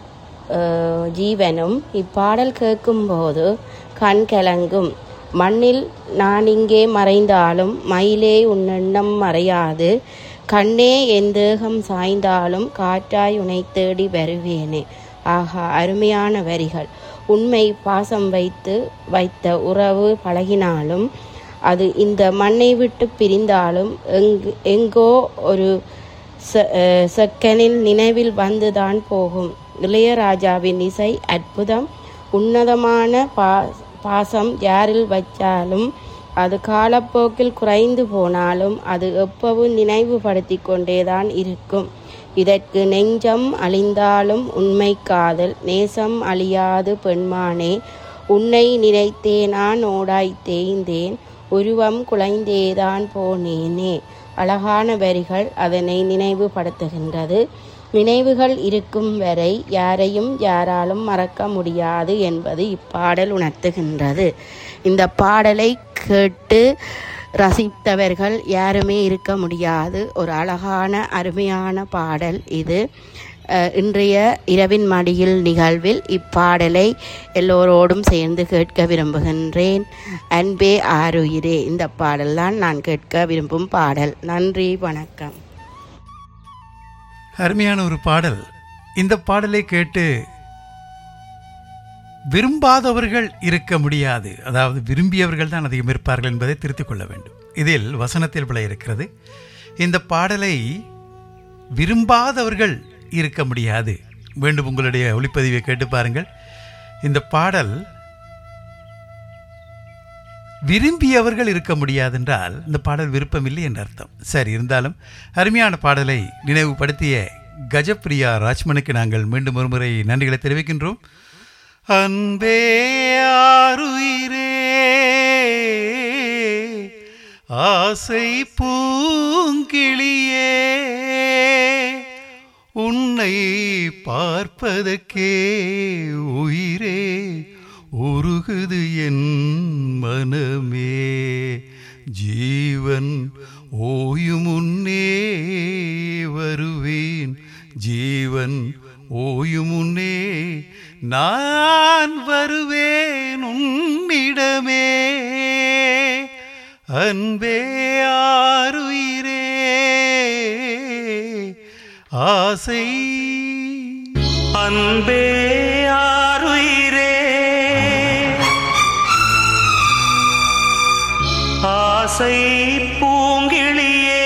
அஹ், ஜீவனும் இப்பாடல் கேட்கும்போது கண் கலங்கும் மண்ணில் நான் இங்கே மறைந்தாலும் மயிலே உன் எண்ணம் மறையாது கண்ணே என் தேகம் சாய்ந்தாலும் காற்றாய் உனை தேடி வருவேனே ஆஹா அருமையான வரிகள் உண்மை பாசம் வைத்து வைத்த உறவு பழகினாலும் அது இந்த மண்ணை விட்டு பிரிந்தாலும் எங்கு எங்கோ ஒரு செ- அஹ் செக்கனில் நினைவில் வந்துதான் போகும் இளையராஜாவின் இசை அற்புதம் உன்னதமான பா பாசம் யாரில் வச்சாலும் அது காலப்போக்கில் குறைந்து போனாலும் அது எப்பவும் நினைவுபடுத்தி கொண்டேதான் இருக்கும் இதற்கு நெஞ்சம் அழிந்தாலும் உண்மை காதல் நேசம் அழியாது பெண்மானே உன்னை நினைத்தே நான் ஓடாய் தேய்ந்தேன் உருவம் குலைந்தேதான் போனேனே அழகான வரிகள் அதனை நினைவுபடுத்துகின்றது நினைவுகள் இருக்கும் வரை யாரையும் யாராலும் மறக்க முடியாது என்பது இப்பாடல் உணர்த்துகின்றது இந்த பாடலை கேட்டு ரசித்தவர்கள் யாருமே இருக்க முடியாது ஒரு அழகான அருமையான பாடல் இது அஹ், இன்றைய இரவின் மடியில் நிகழ்வில் இப்பாடலை எல்லோரோடும் சேர்ந்து கேட்க விரும்புகின்றேன் அன்பே ஆருயிரே இந்த பாடல்தான் நான் கேட்க விரும்பும் பாடல் நன்றி வணக்கம் அருமையான ஒரு பாடல் இந்த பாடலை கேட்டு விரும்பாதவர்கள் இருக்க முடியாது அதாவது விரும்பியவர்கள் தான் அதிகம் இருப்பார்கள் என்பதை திருத்திக் கொள்ள வேண்டும் இதில் வசனத்தில் பிழை இருக்கிறது இந்த பாடலை விரும்பாதவர்கள் இருக்க முடியாது வேண்டும் உங்களுடைய ஒளிப்பதிவை கேட்டு பாருங்கள் இந்த பாடல் விரும்பியவர்கள் இருக்க முடியாதென்றால் இந்த பாடல் விருப்பமில்லை என்ற அர்த்தம் சரி இருந்தாலும் அருமையான பாடலை நினைவுபடுத்திய கஜப்பிரியா ராஜ்மனுக்கு நாங்கள் மீண்டும் ஒருமுறை நன்றிகளை தெரிவிக்கின்றோம் அன்பே ஆருயிரே ஆசை பூங்கிளியே உன்னை பார்ப்பதற்கே உயிரே உருகுது என் மனமே ஜீவன் ஓயும் முன்னே வருவேன் ஜீவன் ஓயும் முன்னே நான் வருவேன் உன்னிடமே அன்பே ஆருயிரே ஆசை அன்பே ஆருயிரே ஆசை பூங்கிளியே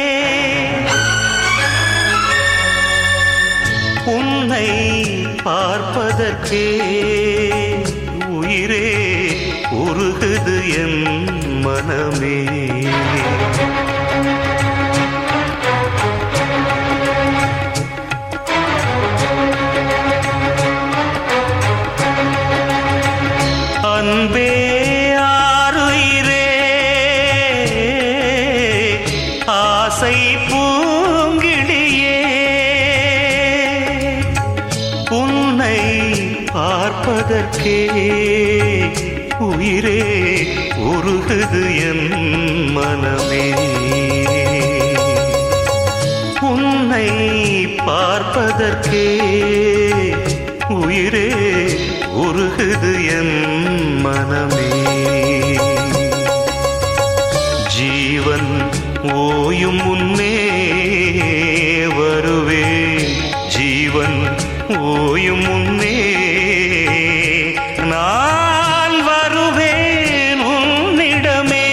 உன்னை பார்ப்பதற்கே உயிரே உருகுது என் மனமே அன்பே ஆருயிரே ஆசை பூங்கிடியே உன்னை பார்ப்பதற்கே உயிரே உருகுது என் மனமே உன்னை பார்ப்பதற்கே உயிரே உருகுது என் மனமே ஜீவன் ஓயும் முன்னே வருவே ஜீவன் ஓயும் முன்னே நான் வருவேன் உன்னிடமே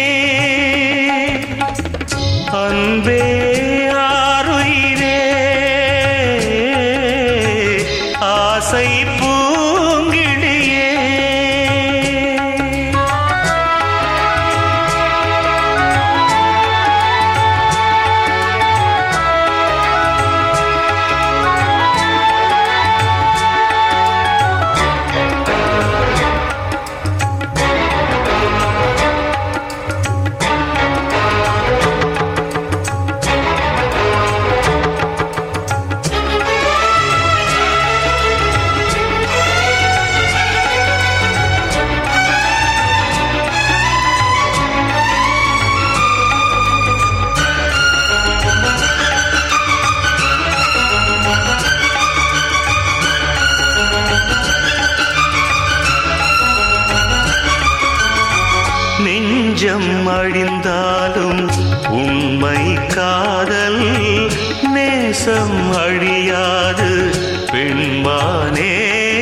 அன்பே ஆருயிரே ஆசை பூங்கிடியே நெஞ்சம் அழிந்தாலும் உண்மை காதல் நேசம் அழியாது பெண்மானே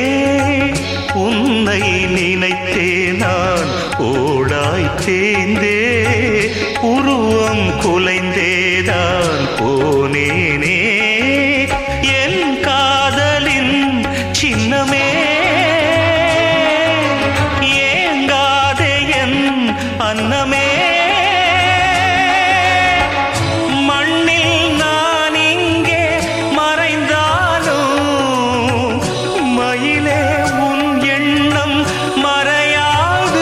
உன்னை நினைத்தே நான் ஓடாய் தேந்தே உருவம் குலைந்தேதான் போனேனே என் காதலின் சின்னமே ஏங்காதே என் அன்னமே மண்ணில் நான் இங்கே மறைந்தாலும் மயிலே உன் எண்ணம் மறையாது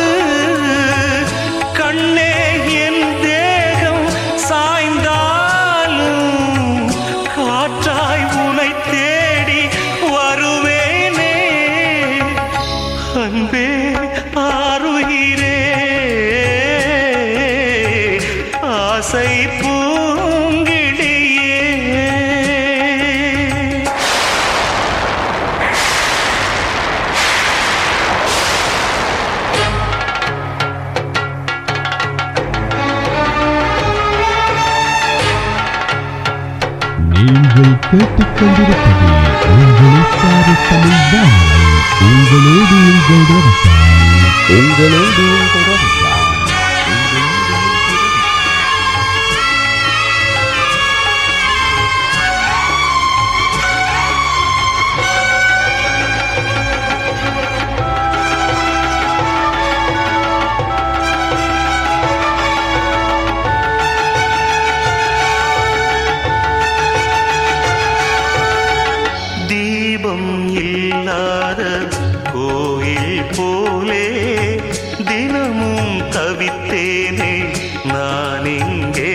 கண்ணே என் தேகம் சாய்ந்தாலும் காற்றாய் உனை தேடி வருவேனே அன்பே ஆருயிரே ஆசை பூங்கிடியே நீங்கள் கேட்டுக்கொண்டிருப்பது உங்களை சாரி தமிழ் வானொலி உங்களோடு உங்கள் ரவிசான் உங்களோடு உங்கள் ரவிசான் தீபம் இல்லாத கோயில் போலே தினமும் தவித்தேனே நான் இங்கே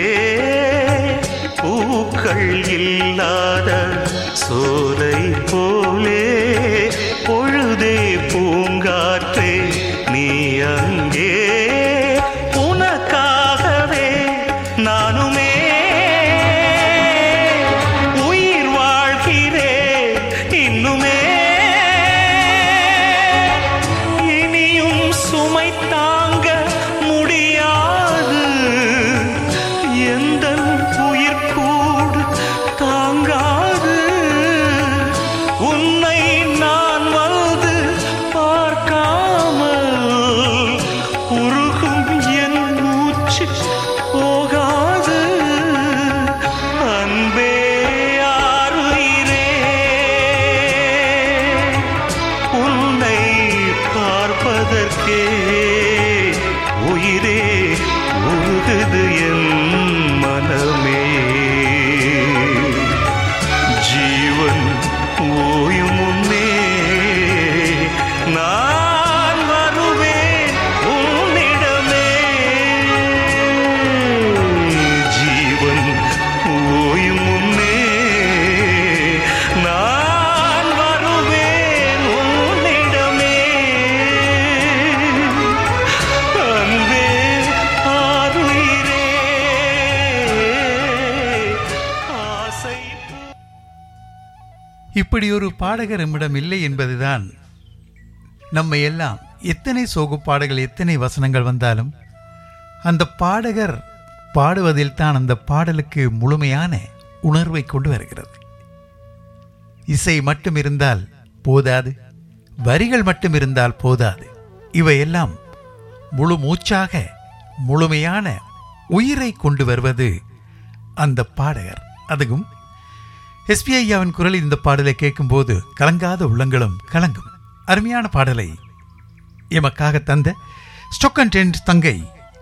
பூக்கள் இல்லாத சோலை போலே பொழுதே பூங்காற்றே நீ அங்கே உனக்காகவே நானுமே உயிர் வாழ்கிறேன் இன்னுமே இனியும் சுமை தாங்க முடியாது எந்த உயிர் கூடு தாங்காது உன்னை நான் வந்து பார்க்காமல் உருகும் என் மூச்சு போகாது அன்பே ஆருயிரே உன்னை பார்ப்பதற்கே உயிரே உருகுது என் மனமே ஜீவன் ஓயும் முன்னே நான் வருவேன் இப்படி ஒரு பாடகர் நம்மிடம் இல்லை என்பதுதான் நம்மை எல்லாம் எத்தனை சோகு பாடல்கள் எத்தனை வசனங்கள் வந்தாலும் அந்த பாடகர் பாடுவதில் தான் அந்த பாடலுக்கு முழுமையான உணர்வை கொண்டு வருகிறது இசை மட்டும் இருந்தால் போதாது வரிகள் மட்டும் இருந்தால் போதாது இவையெல்லாம் முழு மூச்சாக முழுமையான உயிரை கொண்டு வருவது அந்த பாடகர் அதுவும் எஸ்பி ஐயாவின் குரலில் இந்த பாடலை கேட்கும்போது கலங்காத உள்ளங்களும் கலங்கும் அருமையான பாடலை எமக்காக தந்த ஸ்டொக்கன் டென்ட் தங்கை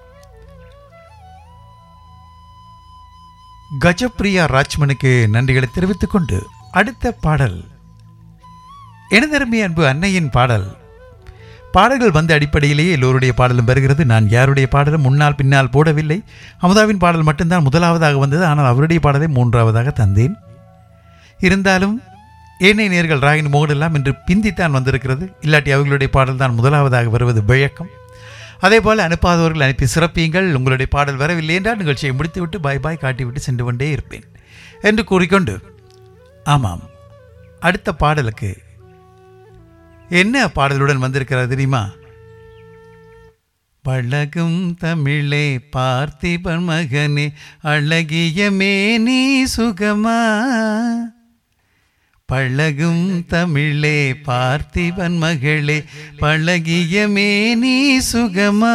கஜப்பிரியா ராஜ்மனுக்கு நன்றிகளை தெரிவித்துக் கொண்டு அடுத்த பாடல் எனதருமை அன்பு அன்னையின் பாடல் பாடல்கள் வந்த அடிப்படையிலேயே எல்லோருடைய பாடலும் வருகிறது நான் யாருடைய பாடலும் முன்னால் பின்னால் போடவில்லை அமுதாவின் பாடல் மட்டும்தான் முதலாவதாக வந்தது ஆனால் அவருடைய பாடலை மூன்றாவதாக தந்தேன் இருந்தாலும் ஏனைய நேர்கள் ராகினி மோகன் எல்லாம் இன்று பிந்தித்தான் வந்திருக்கிறது இல்லாட்டி அவர்களுடைய பாடல் தான் முதலாவதாக வருவது வழக்கம் அதே போல் அனுப்பாதவர்கள் அனுப்பி சிறப்பியுங்கள் உங்களுடைய பாடல் வரவில்லை என்றால் நிகழ்ச்சியை முடித்துவிட்டு பாய் பாய் காட்டிவிட்டு சென்று கொண்டே இருப்பேன் என்று கூறிக்கொண்டு ஆமாம் அடுத்த பாடலுக்கு என்ன பாடலுடன் வந்திருக்கிறார் தெரியுமா பழகும் தமிழே பார்த்திபன் மகனே அழகிய மேனி சுகமா பழகும் தமிழே பார்த்திபன் மகளே பழகிய மேனி சுகமா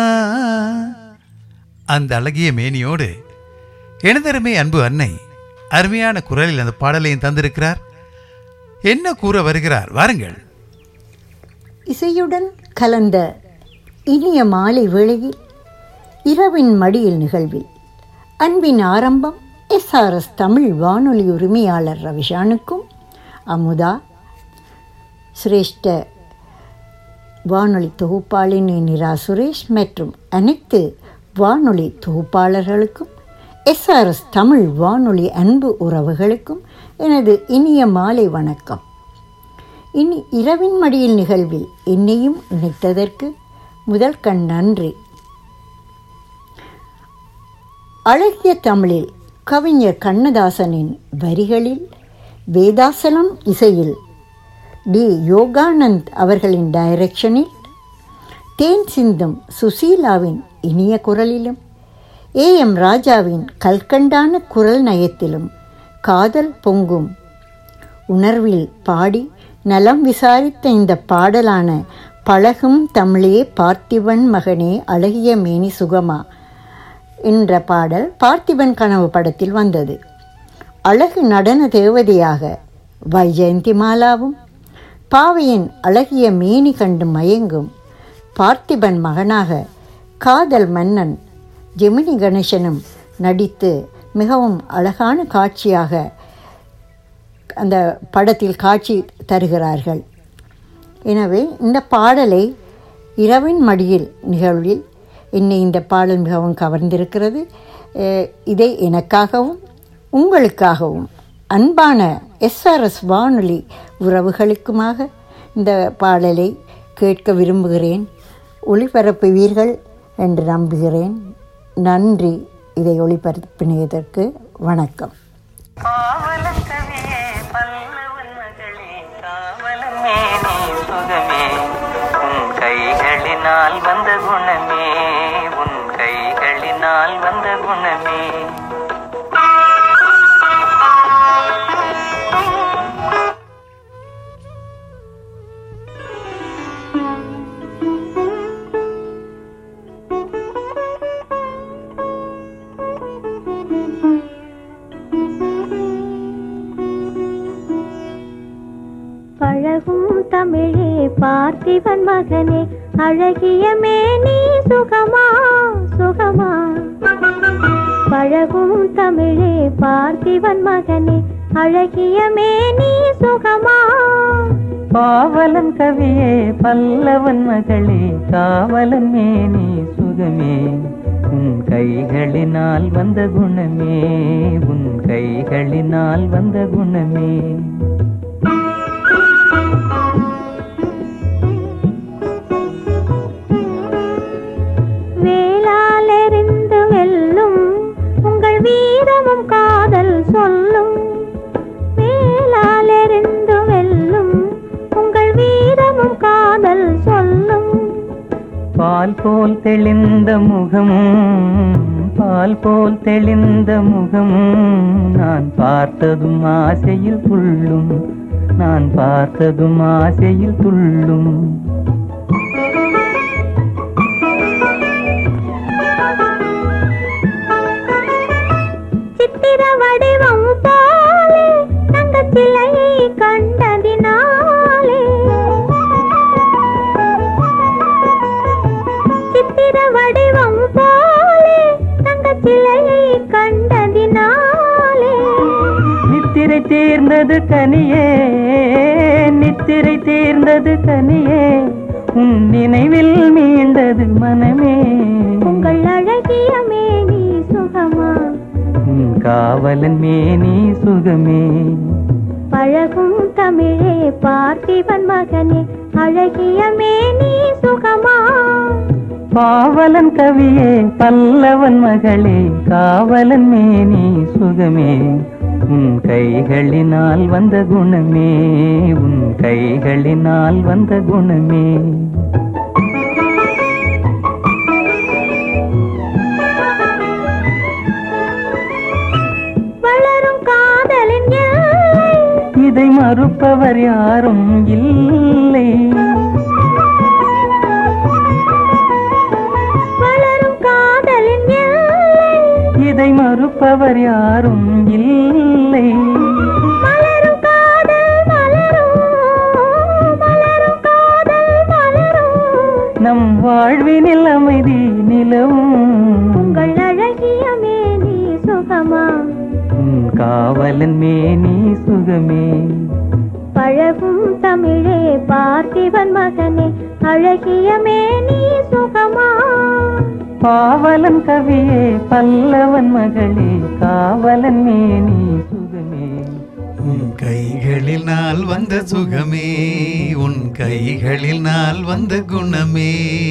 அந்த அழகிய மேனியோடு எனதருமை அன்பு அன்னை அருமையான குரலில் அந்த பாடலையும் தந்திருக்கிறார் என்ன கூற வருகிறார் வாருங்கள் இசையுடன் கலந்த இனிய மாலை வேளையில் இரவின் மடியில் நிகழ்வில் அன்பின் ஆரம்பம் எஸ்ஆர்எஸ் தமிழ் வானொலி உரிமையாளர் ரவிஷானுக்கும் அமுதா சிரேஷ்ட வானொலி தொகுப்பாளினி நிரா சுரேஷ் மற்றும் அனைத்து வானொலி தொகுப்பாளர்களுக்கும் எஸ்ஆர்எஸ் தமிழ் வானொலி அன்பு உறவுகளுக்கும் எனது இனிய மாலை வணக்கம் இனி இரவின் மடியில் நிகழ்வில் என்னையும் இணைத்ததற்கு முதல் கண் நன்றி அழகிய தமிழில் கவிஞர் கண்ணதாசனின் வரிகளில் வேதாசலம் இசையில் டி யோகானந்த் அவர்களின் டைரக்ஷனில் தேன் சிந்தும் சுசீலாவின் இனிய குரலிலும் ஏ எம் ராஜாவின் கல்கண்டான குரல் நயத்திலும் காதல் பொங்கும் உணர்வில் பாடி நலம் விசாரித்த இந்த பாடலான பழகும் தமிழே பார்த்திபன் மகனே அழகிய மேனி சுகமா என்ற பாடல் பார்த்திபன் கனவு படத்தில் வந்தது அழகு நடன தேவதையாக வைஜெயந்தி மாலாவும் பாவையின் அழகிய மேனி கண்டு மயங்கும் பார்த்திபன் மகனாக காதல் மன்னன் ஜெமினி கணேசனும் நடித்து மிகவும் அழகான காட்சியாக அந்த படத்தில் காட்சி தருகிறார்கள் எனவே இந்த பாடலை இரவின் மடியில் நிகழ்வில் என்னை இந்த பாடல் மிகவும் கவர்ந்திருக்கிறது அஹ் இதை எனக்காகவும் உங்களுக்காகவும் அன்பான எஸ்ஆர்எஸ் வானொலி உறவுகளுக்குமாக இந்த பாடலை கேட்க விரும்புகிறேன் ஒளிபரப்புவீர்கள் என்று நம்புகிறேன் நன்றி இதை ஒளிபரப்பினதற்கு வணக்கம் பாவலன் கவியே பல்லவன் மகளே காவலன் மேனே சுகமே உன் கைகளினால் வந்த குணமே உன் கைகளினால் வந்த குணமே பழகும் தமிழே பார்த்திபன் மகனே அழகிய மேனி சுகமா சுகமா பழகும் தமிழே பார்த்திபன் மகனே அழகிய மேனி சுகமா பாவலன் கவியே பல்லவன் மகளே காவலன் மேனே சுகமே உன் கைகளினால் வந்த குணமே உன் கைகளினால் வந்த குணமே வேளால் எறிந்து வெல்லும் உங்கள் வீரமும் காதல் சொல்லும் வேளால் எறிந்து வெல்லும் பால் போல் தெளிந்த முகமும் பால் போல் தெளிந்த முகமும் நான் பார்த்ததும் ஆசையில் துள்ளும் நான் பார்த்ததும் ஆசையில் துள்ளும் சித்திர வடிவம் போலே தங்க சிலையை கண்டதினாலே சித்திர வடிவம் போலே தங்க சிலையை கண்டதினாலே நித்திரை தீர்ந்தது கனியே நித்திரை தீர்ந்தது கனியே உன் நினைவில் மீண்டது மனமே உங்கள் அழகிய மேனி சுகமா உன் காவலன் மேனி சுகமே பழகும் தமிழே பார்த்திபன் மகனே அழகிய மேனி சுகமா பாவலன் கவியே பல்லவன் மகளே காவலன் மேனி சுகமே உன் கைகளினால் வந்த குணமே உன் கைகளினால் வந்த குணமே வளரும் காதலின் எல்லை இதை மறுப்பவர் யாரும் இல்லை வளரும் காதலின் எல்லை இதை மறுப்பவர் யாரும் இல்லை மலரும் காதல் மலரும் மலரும் காதல் மலரும் நம் வாழ்வினில் அமைதி நிலவும் உங்கள் அழகிய மேனி சுகமா உன் காவலன் மேனி சுகமே பழகும் தமிழே பார்த்திபன் மகனே அழகிய மேனி சுகமா பாவலன் கவியே பல்லவன் மகளே காவலன் மேனி சுகமே உன் கைகளில் நாள் வந்த சுகமே உன் கைகளில் நாள் வந்த குணமே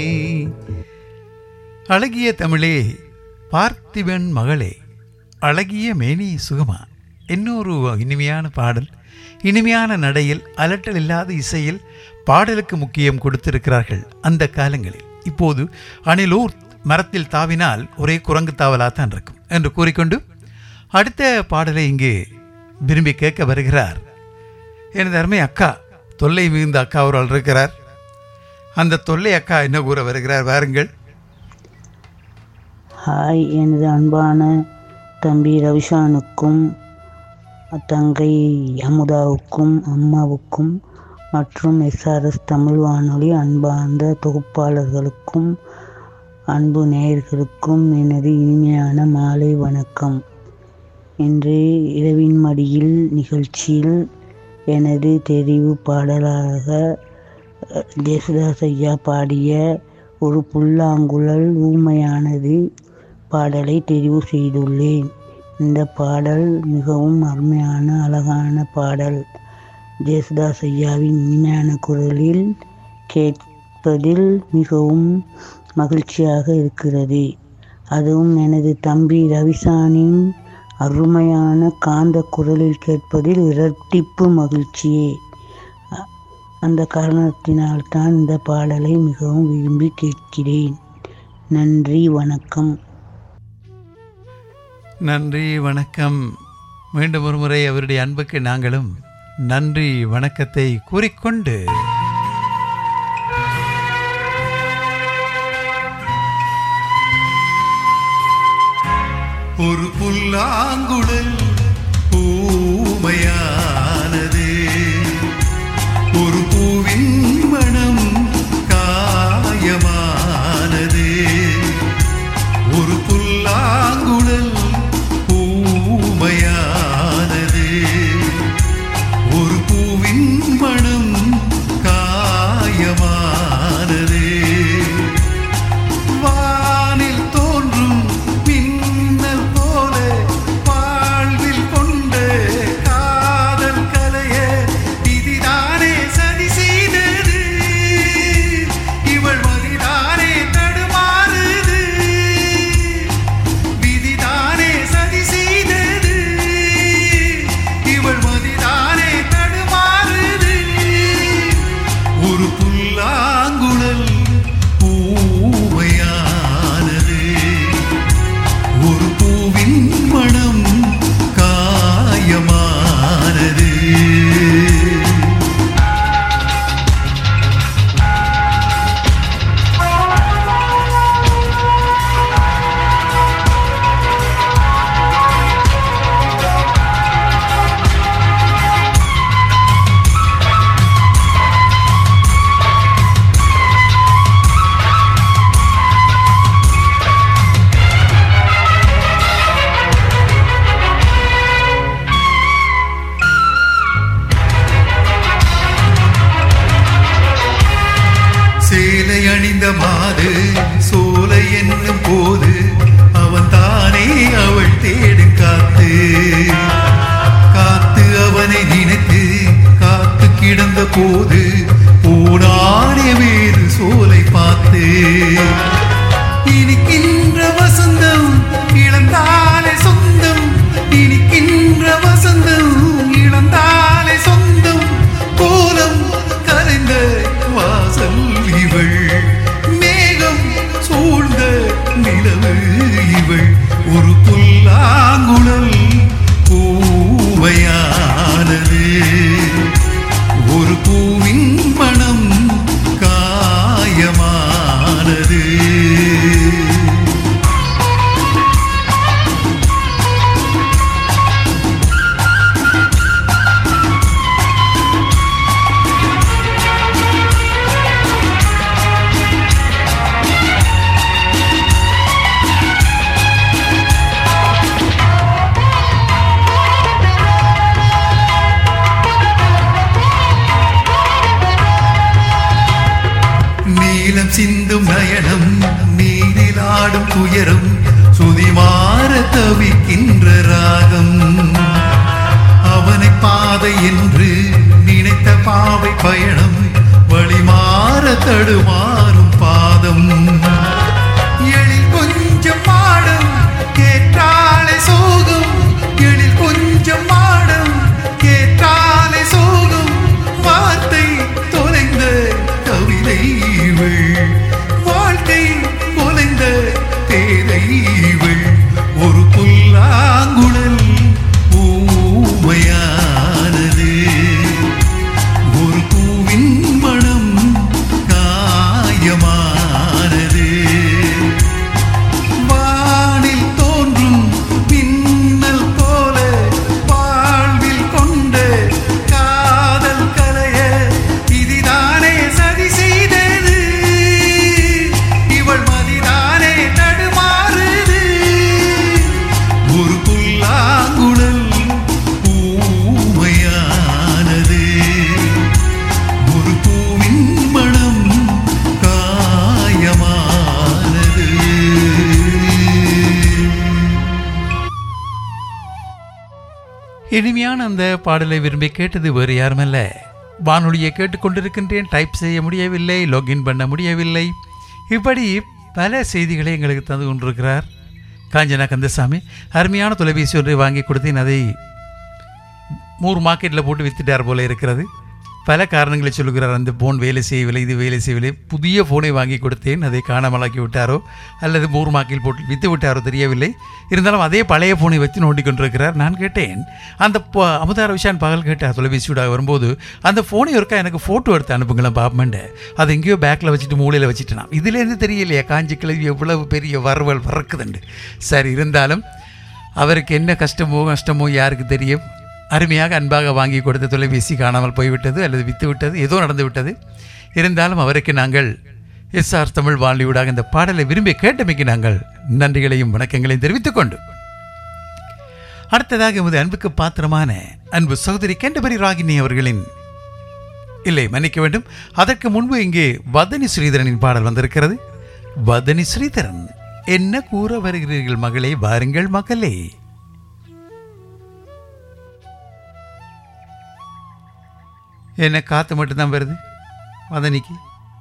அழகிய தமிழே பார்த்திபன் மகளே அழகிய மேனி சுகமா இன்னொரு இனிமையான பாடல் இனிமையான நடையில் அலட்டல் இல்லாத இசையில் பாடலுக்கு முக்கியம் கொடுத்திருக்கிறார்கள் அந்த காலங்களில் இப்போது அணிலூர் மரத்தில் தாவினால் ஒரே குரங்கு தாவலாத்தான் இருக்கும் என்று கூறிக்கொண்டு அடுத்த பாடலை இங்கு விரும்பி கேட்க வருகிறார் எனது அருமை அக்கா தொல்லை மிகுந்த அக்கா ஒருவர் இருக்கிறார் அந்த தொல்லை அக்கா என்ன கூற வருகிறார் வாருங்கள் ஹாய் எனது அன்பான தம்பி ரவிஷானுக்கும் தங்கை அமுதாவுக்கும் அம்மாவுக்கும் மற்றும் எஸ்ஆர்எஸ் தமிழ் வானொலி அன்பார்ந்த தொகுப்பாளர்களுக்கும் அன்பு நேயர்களுக்கும் எனது இனிமையான மாலை வணக்கம் இன்று இரவின் மடியில் நிகழ்ச்சியில் எனது தெரிவு பாடலாக அஹ், ஜேசுதாஸ் ஐயா பாடிய ஒரு புல்லாங்குழல் ஊமையானது பாடலை தெரிவு செய்துள்ளேன் இந்த பாடல் மிகவும் அருமையான அழகான பாடல் ஜேசுதாஸ் ஐயாவின் இனிமையான குரலில் கேட்பதில் மிகவும் மகிழ்ச்சியாக இருக்கிறது அதுவும் எனது தம்பி ரவிசானின் அருமையான காந்த குரலில் கேட்பதில் இரட்டிப்பு மகிழ்ச்சியே அ- அந்த காரணத்தினால்தான் இந்த பாடலை மிகவும் விரும்பி கேட்கிறேன் நன்றி வணக்கம் நன்றி வணக்கம் மீண்டும் ஒரு முறை அவருடைய அன்புக்கு நாங்களும் நன்றி வணக்கத்தை கூறிக்கொண்டு ஒரு புல்லாங்குழல் பூமையானது ஒரு பூவின் மனம் காயமானது ஒரு புல்லாங்குழல் பூமையானது ஒரு பூவின் மனம் காயமானது வானில் தோன்றும் மின்னல் போல வாழ்வில் கொண்ட காதல் கலைய விதிதானே சதி செய்தது சிங்கமாது சோலை என்னும் போது அவன் தானே அவள் தேடும் காத்து காத்து அவனை நினைத்து காத்து கிடந்த போது போனானே வேறு சோலை பார்த்து இனிக்கின்ற வசந்தம் இழந்தாலே சொந்தம் இனிக்கின்ற வசந்தம் இழந்தாலே சொந்தம் கோலம் கரைந்த வாசல் இவள் மேகம் சூழ்ந்த நிலவு இவள் ஒரு புல்லாங்குழல் பூவையானது ஒரு பூவின் மனம் காயமானது நீலம் சிந்தும் நயனம் நீரில் ஆடும் துயரம் சுதிமாற தவிக்கின்ற ராகம் அவனை பாதை என்று நினைத்த பாவை பயணம் வழிமாற தடுமாறும் பாதம் எழில் கொஞ்சம் மாடம் கேட்டாலே சோகம் எழில் கொஞ்சம் மாடம் கேட்டாலே சோகம் வார்த்தை தொலைந்த கவிதை இவள் வாழ்க்கை தொலைந்த பேதை இவள் ஒரு புல்லாங்குழல் பூமையானது ஒரு பூவின் மனம் காயமானது வானில் தோன்றும் மின்னல் போல வாழ்வில் கொண்ட காதல் கலைய இதுதானே சதி செய்தது இவள் மதிதானே தடுமாறுது ஒரு புல்லாங்குழல் பூமையானது ஒரு பூவின் மனம் காயமானது இனிமையான அந்த பாடலை விரும்பி கேட்டது வேறு யாருமல்ல வானொலியை கேட்டுக்கொண்டிருக்கின்றேன் டைப் செய்ய முடியவில்லை லாகின் பண்ண முடியவில்லை இப்படி பல செய்திகளை எங்களுக்கு தந்து கொண்டிருக்கிறார் காஞ்சனா கந்தசாமி அருமையான தொலைபேசி ஒன்றை வாங்கி கொடுத்தேன் அதை மூர் மார்க்கெட்டில் போட்டு வித்துட்டார் போல இருக்கிறது பல காரணங்களை சொல்லுகிறார் அந்த ஃபோன் வேலை செய்யவில்லை இது வேலை செய்யவில்லை புதிய ஃபோனை வாங்கி கொடுத்தேன் அதை காணாமலாக்கி விட்டாரோ அல்லது மூர் மார்க்கில் போட்டு வித்து விட்டாரோ தெரியவில்லை இருந்தாலும் அதே பழைய ஃபோனை வச்சு நோண்டி கொண்டிருக்கிறார் நான் கேட்டேன் அந்த ப- அமுதார விஷான் பகல் கேட்டார் தொலைபேசியோட வரும்போது அந்த ஃபோனை ஒருக்கா எனக்கு ஃபோட்டோ எடுத்து அனுப்புங்களேன் பாப்பமேண்ட அது எங்கேயோ பேக்கில் வச்சுட்டு மூலையில் வச்சுட்டேன் இதுலேருந்து தெரியலையா காஞ்சி கிளவி எவ்வளவு பெரிய வரவல் பறக்குதுண்டு சரி இருந்தாலும் அவருக்கு என்ன கஷ்டமோ நஷ்டமோ யாருக்கு தெரியும் அருமையாக அன்பாக வாங்கி கொடுத்த தொலைபேசி காணாமல் போய்விட்டது அல்லது வித்து விட்டது ஏதோ நடந்து விட்டது இருந்தாலும் அவருக்கு நாங்கள் எஸ்ஆர் தமிழ் வானொலியூடாக இந்த பாடலை விரும்பி கேட்டமைக்கு நாங்கள் நன்றிகளையும் வணக்கங்களையும் தெரிவித்துக் கொண்டு அடுத்ததாக எமது அன்புக்கு பாத்திரமான அன்பு சகோதரி கெண்டபரி ராகினி அவர்களின் இல்லை மன்னிக்க வேண்டும் அதற்கு முன்பு இங்கே வதனி ஸ்ரீதரனின் பாடல் வந்திருக்கிறது வதனி ஸ்ரீதரன் என்ன கூற வருகிறீர்கள் மகளே வாருங்கள் மகளே என்ன காத்து மட்டும்தான் வருது வதனிக்கு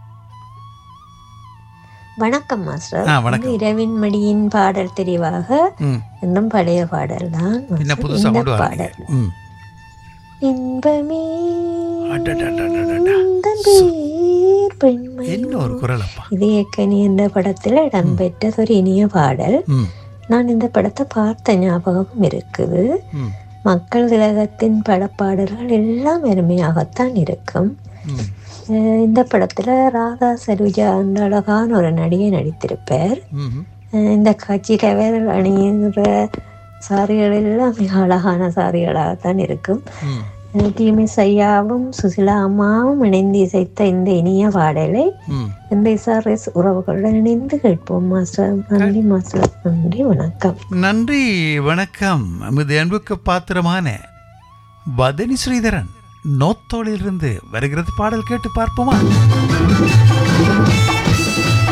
வணக்கம் மாஸ்டர் ஆ, வணக்கம். இந்த இரவின் மடியின் பாடல் தெரிவாக ம். இன்னும் பழைய பாடல் தான் என்ன புதுசா இந்த கொண்டு வராங்க பாடல் ம் இன்பமே அடடடடடடா. பேர் பெண்மை என்ன ஒரு குரல் அப்பா இது ஏக்கனி என்ற படத்தில் இடம்பெற்ற ஒரு இனிய பாடல் ம் நான் இந்த படத்தை பார்த்த ஞாபகம் இருக்குது ம் மக்கள் திலகத்தின் படப்பாடல்கள் எல்லாம் அருமையாகத்தான் இருக்கும் ம் அஹ் இந்த படத்துல ராதா சரோஜா என்ற அழகான ஒரு நடிகை நடித்திருப்பார் ம் அஹ் இந்த காட்சியில் அவர் அணிகிற சாரிகள் எல்லாம் மிக அழகான சாரிகளாகத்தான் இருக்கும் ம் அஹ் டிஎம்ஏ ஐயாவும் சுசிலா அம்மாவும் இணைந்து இசைத்த இந்த இனிய பாடலை ம் இந்த எஸ்ஆர்எஸ் உறவுகளுடன் இணைந்து கேட்போம் மாஸ்டர் நன்றி மாஸ்டர் நன்றி வணக்கம் நன்றி வணக்கம் நமது அன்புக்கு பாத்திரமான வதனி ஸ்ரீதரன் நோத்தோளிலிருந்து வருகிறது பாடல் கேட்டு பார்ப்போமா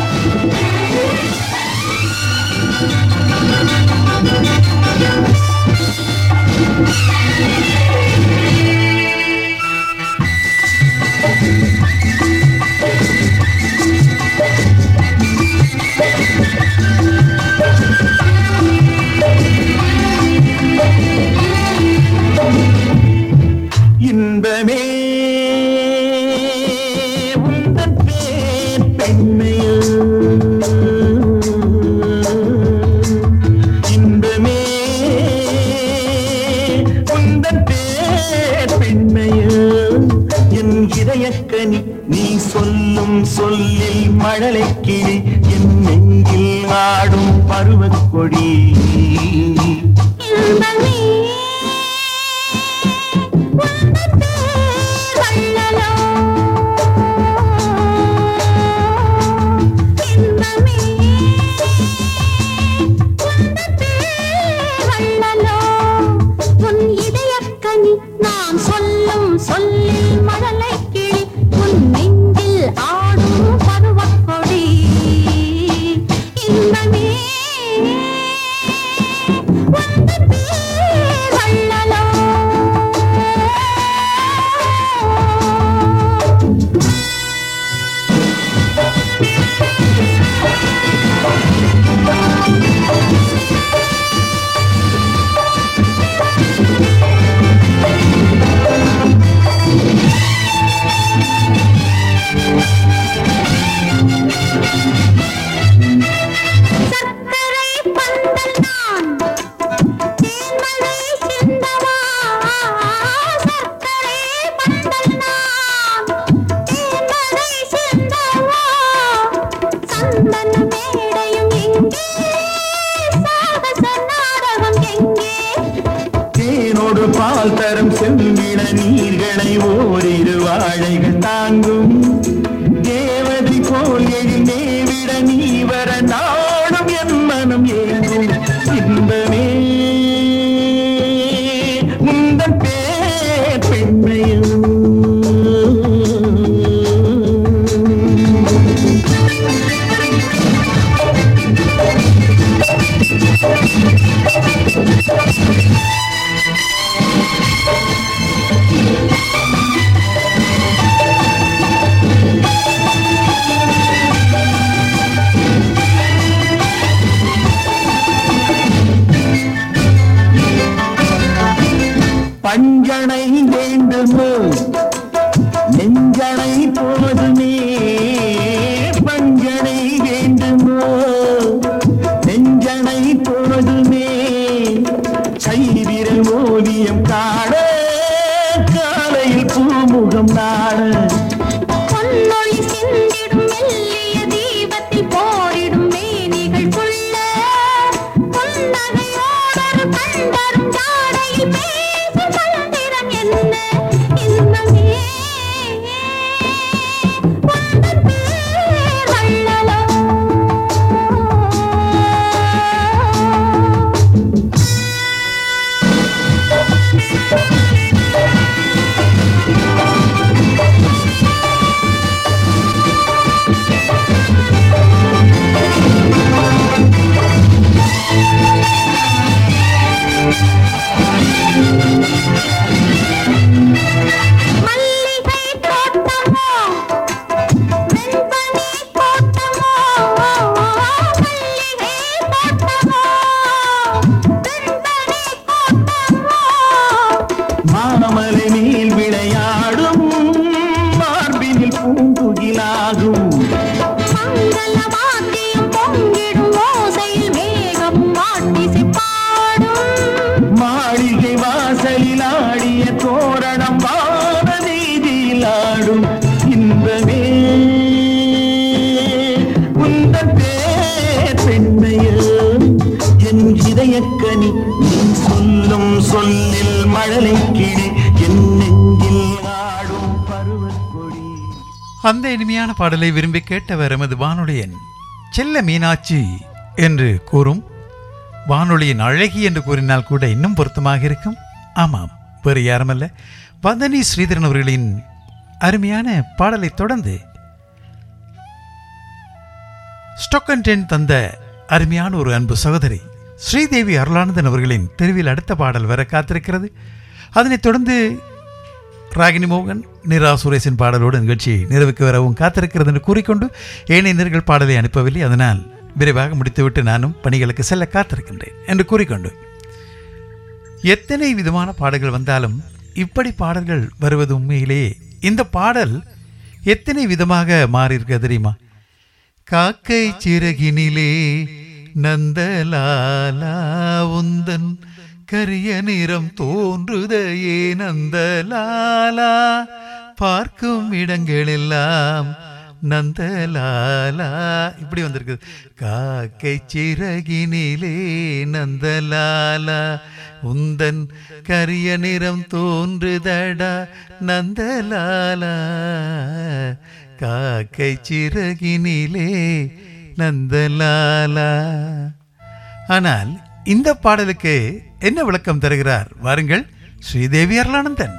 மழலைக்கிளி என் நெஞ்சில் ஆடும் பருவக் கொடி நான் சொல்லும் சொல்லில் மழலை கிளி உன் நெஞ்சில் ஆடும் பருவக்கொடி இன்பமே வள்ளலோ சர்க்கரை பந்தல் நான் தேன்மழை சிந்தவா சர்க்கரை பந்தல் நான் தேன்மழை சிந்தவா சந்தன மேடையும் எங்கே சாகச நாடகம் எங்கே தேனோடு பால் தரும் செம்பிட நீர்களை ஓரிரு வாழைகள் தாங்கும் தேவதை போல் எழிலே விட நீ வர நாடும் என் மனம் ஏங்கும் இன்பமே உந்தன் பேர் பெண்மையும் பஞ்சனை வேண்டுமோ நெஞ்சனை போதுமே பஞ்சனை வேண்டுமோ நெஞ்சனை போதுமே கைவிரல் ஓவியம் காண காலையில் பூமுகம் நாட பொன்னொழி சிந்திடும் மெல்லிய தீபத்தில் போரிடும் மேனிகள் கொள்ள புன்னகையோடொரு கண்டரும் ஜாடையில் பேசும் மந்திரம் என்ன இன்பமே உந்தன் பேர் வள்ளலோ மல்லிகை தோட்டமோ வெண்பனி தோட்டமோ மல்லிகை தோட்டமோ வெண்பனி தோட்டமோ மாமலை மேல் விளையாடும் மார்பினில் பூங்குகிலாகும் மங்கள வாத்தியம் பொங்கிடும் ஓசையில் மேகம் மாட்டிசை பாடும் மாளிகை வாசலில் ஆடிய தோரணம் வான வீதியில் ஆடும் இன்பமே உந்தன் பேர் பெண்மையில் என் இதயக்கனி நீ சொல்லும் சொல்லில் மழலை கிளி என் நெஞ்சில் ஆடும் பருவக்கொடி அந்த இனிமையான பாடலை விரும்பி கேட்டவர் எமது வானொலியன் செல்ல மீனாட்சி என்று கூறும் வானொலியின் அழகி என்று கூறினால் கூட இன்னும் பொருத்தமாக இருக்கும் ஆமாம் வேறு யாருமல்ல வதனி ஸ்ரீதரன் அவர்களின் அருமையான பாடலை தொடர்ந்து ஸ்டொக்கன்டென் தந்த அருமையான ஒரு அன்பு சகோதரி ஸ்ரீதேவி அருளானந்தன் அவர்களின் தெருவில் அடுத்த பாடல் வர காத்திருக்கிறது அதனைத் தொடர்ந்து ராகினி மோகன் நிரா சுரேஷின் பாடலோடு நிகழ்ச்சி நிறைவுக்கு வரவும் காத்திருக்கிறது என்று கூறிக்கொண்டு ஏனையர்கள் பாடலை அனுப்பவில்லை அதனால் விரைவாக முடித்துவிட்டு நானும் பணிகளுக்கு செல்ல காத்திருக்கின்றேன் என்று கூறிக்கொண்டு எத்தனை விதமான பாடல்கள் வந்தாலும் இப்படி பாடல்கள் வருவது உண்மையிலேயே இந்த பாடல் எத்தனை விதமாக மாறியிருக்க தெரியுமா காக்கை சிறகினிலே நந்தலாலா உந்தன் கரிய நிறம் தோன்றுதையே நந்தலாலா பார்க்கும் இடங்களெல்லாம் நந்தலாலா இப்படி வந்திருக்கு காக்கை சிறகினிலே நந்தலாலா உந்தன் கரிய நிறம் தோன்றுதடா நந்தலாலா காக்கை சிறகினிலே நந்தலாலா ஆனால் இந்த பாடலுக்கு என்ன விளக்கம் தருகிறார் வாருங்கள் ஸ்ரீதேவி அருளானந்தன்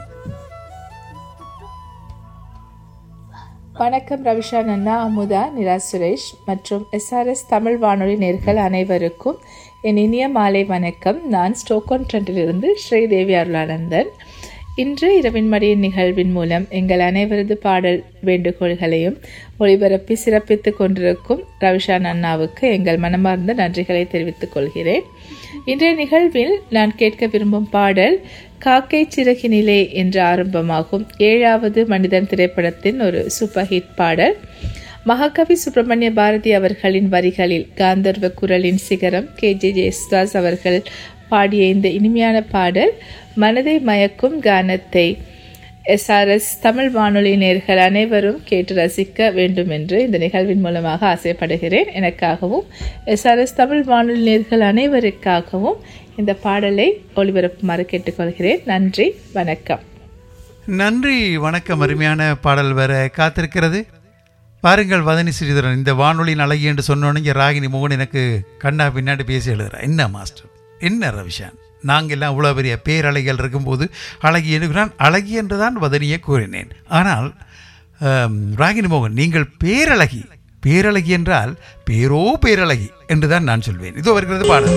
வணக்கம் ரவிஷான் அண்ணா அமுதா நிரா சுரேஷ் மற்றும் எஸ்ஆர்எஸ் தமிழ் வானொலி நேர்கள் அனைவருக்கும் என் இனிய மாலை வணக்கம் நான் ஸ்டோக்கோன் ட்ரெண்டிலிருந்து ஸ்ரீதேவி அருளானந்தன் இன்று இரவின் மடியின் நிகழ்வின் மூலம் எங்கள் அனைவரது பாடல் வேண்டுகோள்களையும் ஒளிபரப்பி சிறப்பித்துக் கொண்டிருக்கும் ரவிஷான் அண்ணாவுக்கு எங்கள் மனமார்ந்த நன்றிகளை தெரிவித்துக் கொள்கிறேன் இன்றைய நிகழ்வில் நான் கேட்க விரும்பும் பாடல் காக்கை சிறகினிலே என்று ஆரம்பமாகும் ஏழாவது மனிதன் திரைப்படத்தின் ஒரு சூப்பர் ஹிட் பாடல் மகாகவி சுப்பிரமணிய பாரதி அவர்களின் வரிகளில் காந்தர்வ குரலின் சிகரம் கே ஜே ஜெயசுதாஸ் அவர்கள் பாடிய இந்த இனிமையான பாடல் மனதை மயக்கும் கானத்தை எஸ்ஆர்எஸ் தமிழ் வானொலி நேர்கள் அனைவரும் கேட்டு ரசிக்க வேண்டும் என்று இந்த நிகழ்வின் மூலமாக ஆசைப்படுகிறேன் எனக்காகவும் எஸ்ஆர்எஸ் தமிழ் வானொலி நேர்கள் அனைவருக்காகவும் இந்த பாடலை ஒளிபரப்புமாறு கேட்டுக்கொள்கிறேன் நன்றி வணக்கம் நன்றி வணக்கம் அருமையான பாடல் வர காத்திருக்கிறது பாருங்கள் வதனி ஸ்ரீதரன் இந்த வானொலியின் அழகி என்று சொன்னோன்னே ராகினி மோகன் எனக்கு கண்ணா பின்னாடி பேசி எழுதுறா என்ன மாஸ்டர் என்ன ரவிஷான் நாங்கள் எல்லாம் அவ்வளோ பெரிய பேரலைகள் இருக்கும்போது அழகி என்கிறான் அழகி என்று தான் வதனியை கூறினேன் ஆனால் ஆம், ராகினி மோகன் நீங்கள் பேரழகி பேரழகி என்றால் பேரோ பேரழகி என்று தான் நான் சொல்வேன் இதோ வருகிறது பாடல்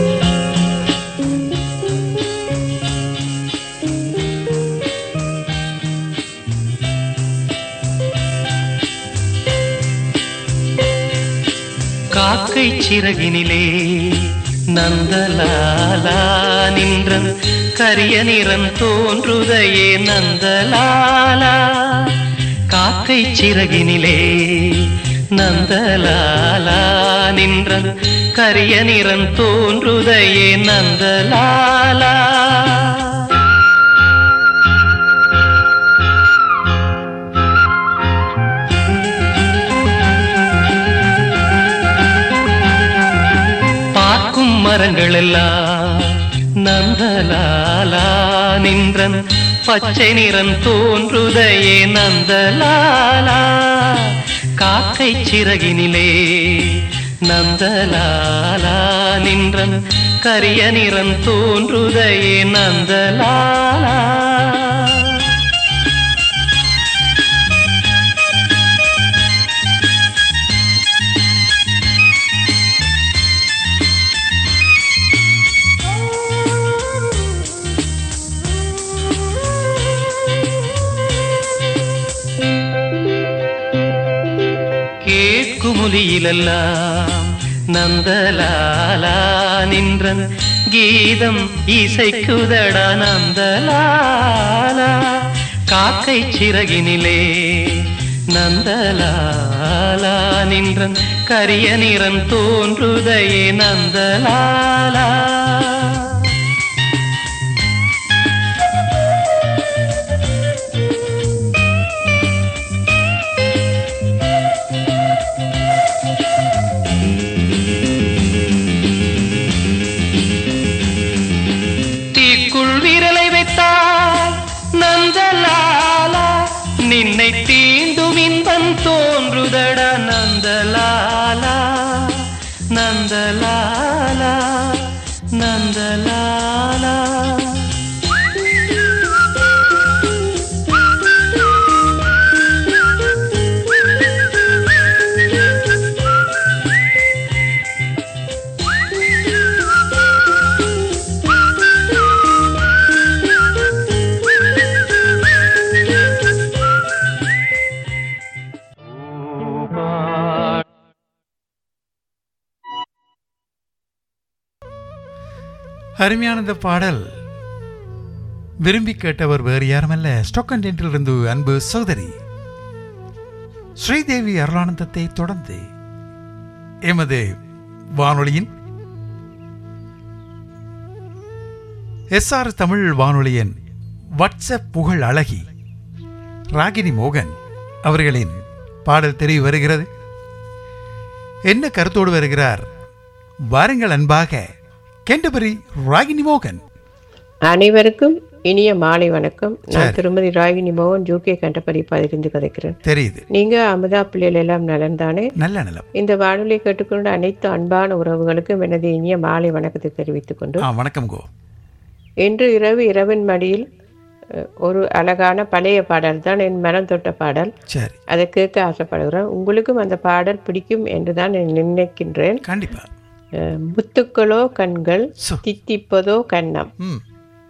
காக்கை சிறகினிலே நந்தலாலா நின்றன் கரிய நிறம் தோன்றுதையே நந்தலாலா காக்கை சிறகினிலே நந்தலாலா நின்றன் கரிய நிறம் தோன்றுதையே நந்தலாலா பார்க்கும் மரங்கள் எல்லாம் நந்தலாலா நின்றன் பச்சை நிறம் தோன்றுதையே நந்தலாலா காக்கை சிறகினிலே நந்தலாலா நின்றன் கரிய நிறம் தோன்றுதையே நந்தலாலா கேட்குமொழியிலெல்லாம் நந்தலாலா நின்றன் கீதம் இசைக்குதடா நந்தலாலா காக்கை சிறகினிலே நந்தலாலா நின்றன் கரிய நிறம் தோன்றுதையே நந்தலாலா தீக்குள் விரலை வைத்தால் நந்தலாலா நின்னை தீண்டும் இன்பம் தோன்றுதடா நந்தலாலா நந்தலாலா நந்தலாலா அருமையான இந்த பாடல் விரும்பி கேட்டவர் வேறு யாருமல்ல ஸ்டோக்கன்டென்ட்டிலிருந்து அன்பு சகோதரி ஸ்ரீதேவி அருளானந்தத்தை தொடர்ந்து எமது வானொலியின் எஸ்ஆர் தமிழ் வானொலியின் வாட்ஸ்அப் புகழ் அழகி ராகினி மோகன் அவர்களின் பாடல் தெரிய வருகிறது என்ன கருத்தோடு வருகிறார் வாருங்கள் அன்பாக கெண்டபரி ராகினி மோகன் அனைவருக்கும் இனிய மாலை வணக்கம் நான் சரி. திருமதி ராகினி மோகன் ஜூகே கண்டபடி பதிலிருந்து கதைக்கிறேன் தெரியுது நீங்க அமுதா பிள்ளைகள் எல்லாம் நலன் தானே நல்ல நலம் இந்த வானொலி கேட்டுக்கொண்ட அனைத்து அன்பான உறவுகளுக்கும் எனது இனிய மாலை வணக்கத்தை தெரிவித்துக் கொண்டு ஆ வணக்கம் கோ இன்று இரவு இரவின் மடியில் அஹ், ஒரு அழகான பழைய பாடல் தான் என் மனம் தொட்ட பாடல் சரி அதை கேட்க ஆசைப்படுகிறேன் உங்களுக்கும் அந்த பாடல் பிடிக்கும் என்று தான் நான் நினைக்கின்றேன் கண்டிப்பா அஹ், முத்துக்களோ கண்கள் தித்திப்பதோ கன்னம் ம்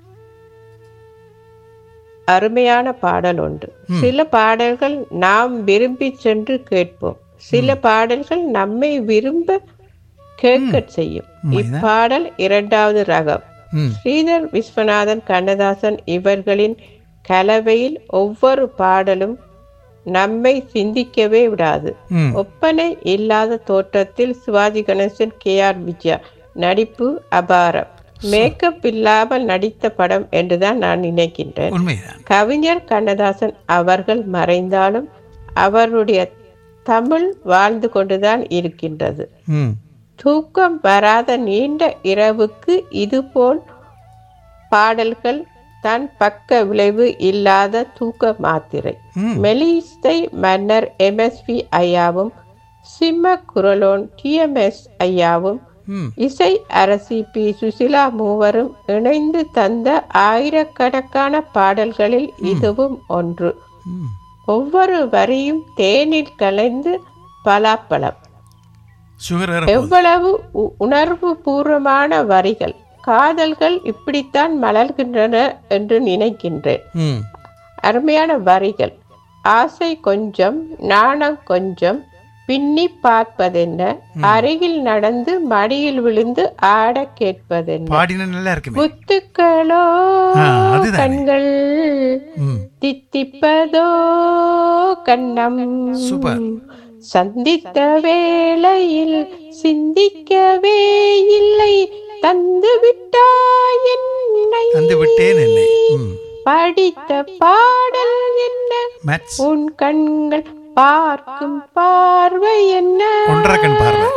அருமையான பாடல் உண்டு ம். சில பாடல்கள் நாம் விரும்பி சென்று கேட்போம் சில பாடல்கள் நம்மை விரும்ப கேட்க செய்யும் உண்மைதான். இப்பாடல் இரண்டாவது ரகம் ம் ஸ்ரீதர் விஸ்வநாதன் கண்ணதாசன் இவர்களின் கலவையில் ஒவ்வொரு பாடலும் நம்மை சிந்திக்கவே விடாது ம். ஒப்பனை இல்லாத தோற்றத்தில் சிவாஜி கணேசன் கே ஆர் விஜயா நடிப்பு அபாரம் மேக்கப் இல்லாமல் நடித்த படம் என்றுதான் நான் நினைக்கின்றேன் உண்மைதான் கவிஞர் கண்ணதாசன் அவர்கள் மறைந்தாலும் அவருடைய தமிழ் வாழ்ந்து கொண்டுதான் இருக்கின்றது ம் தூக்கம் வராத நீண்ட இரவுக்கு இதுபோல் பாடல்கள் தன் பக்க விளைவு இல்லாத தூக்க மாத்திரை ம். மெலிசை மன்னர் எம்எஸ்வி ஐயாவும் சிம்ம குரலோன் டிஎம்எஸ் ஐயாவும் ம் இசை அரசி பி சுசிலா மூவரும் இணைந்து தந்த ஆயிரக்கணக்கான பாடல்களில் இதுவும் ஒன்று ம் ஒவ்வொரு வரியும் தேனில் கலைந்து பலாப்பழம் சுகர் வேற போகுது. எவ்வளவு உ- உணர்வு பூர்வமான வரிகள் காதல்கள் இப்படித்தான் மலர்கின்றன என்று நினைக்கின்றேன் ம் அருமையான வரிகள் ஆசை கொஞ்சம் நாணம் கொஞ்சம் பின்னி பார்ப்பதென்ன அருகில் நடந்து மடியில் விழுந்து ஆட கேட்பதென்ன பாடின நல்லா இருக்குமே முத்துக்களோ ஆ, அதுதானே. கண்கள் ம் தித்திப்பதோ கண்ணம் சூப்பர். சந்தித்த வேளையில் சிந்திக்கவே இல்லை தந்து விட்டாய் என்னை தந்து விட்டேன் என்னை ம் படித்த பாடல் என்ன மேத்ஸ் உன் கண்கள் பார்க்கும் பார்வை என்ன ஒன்றரை கண் பார்வை.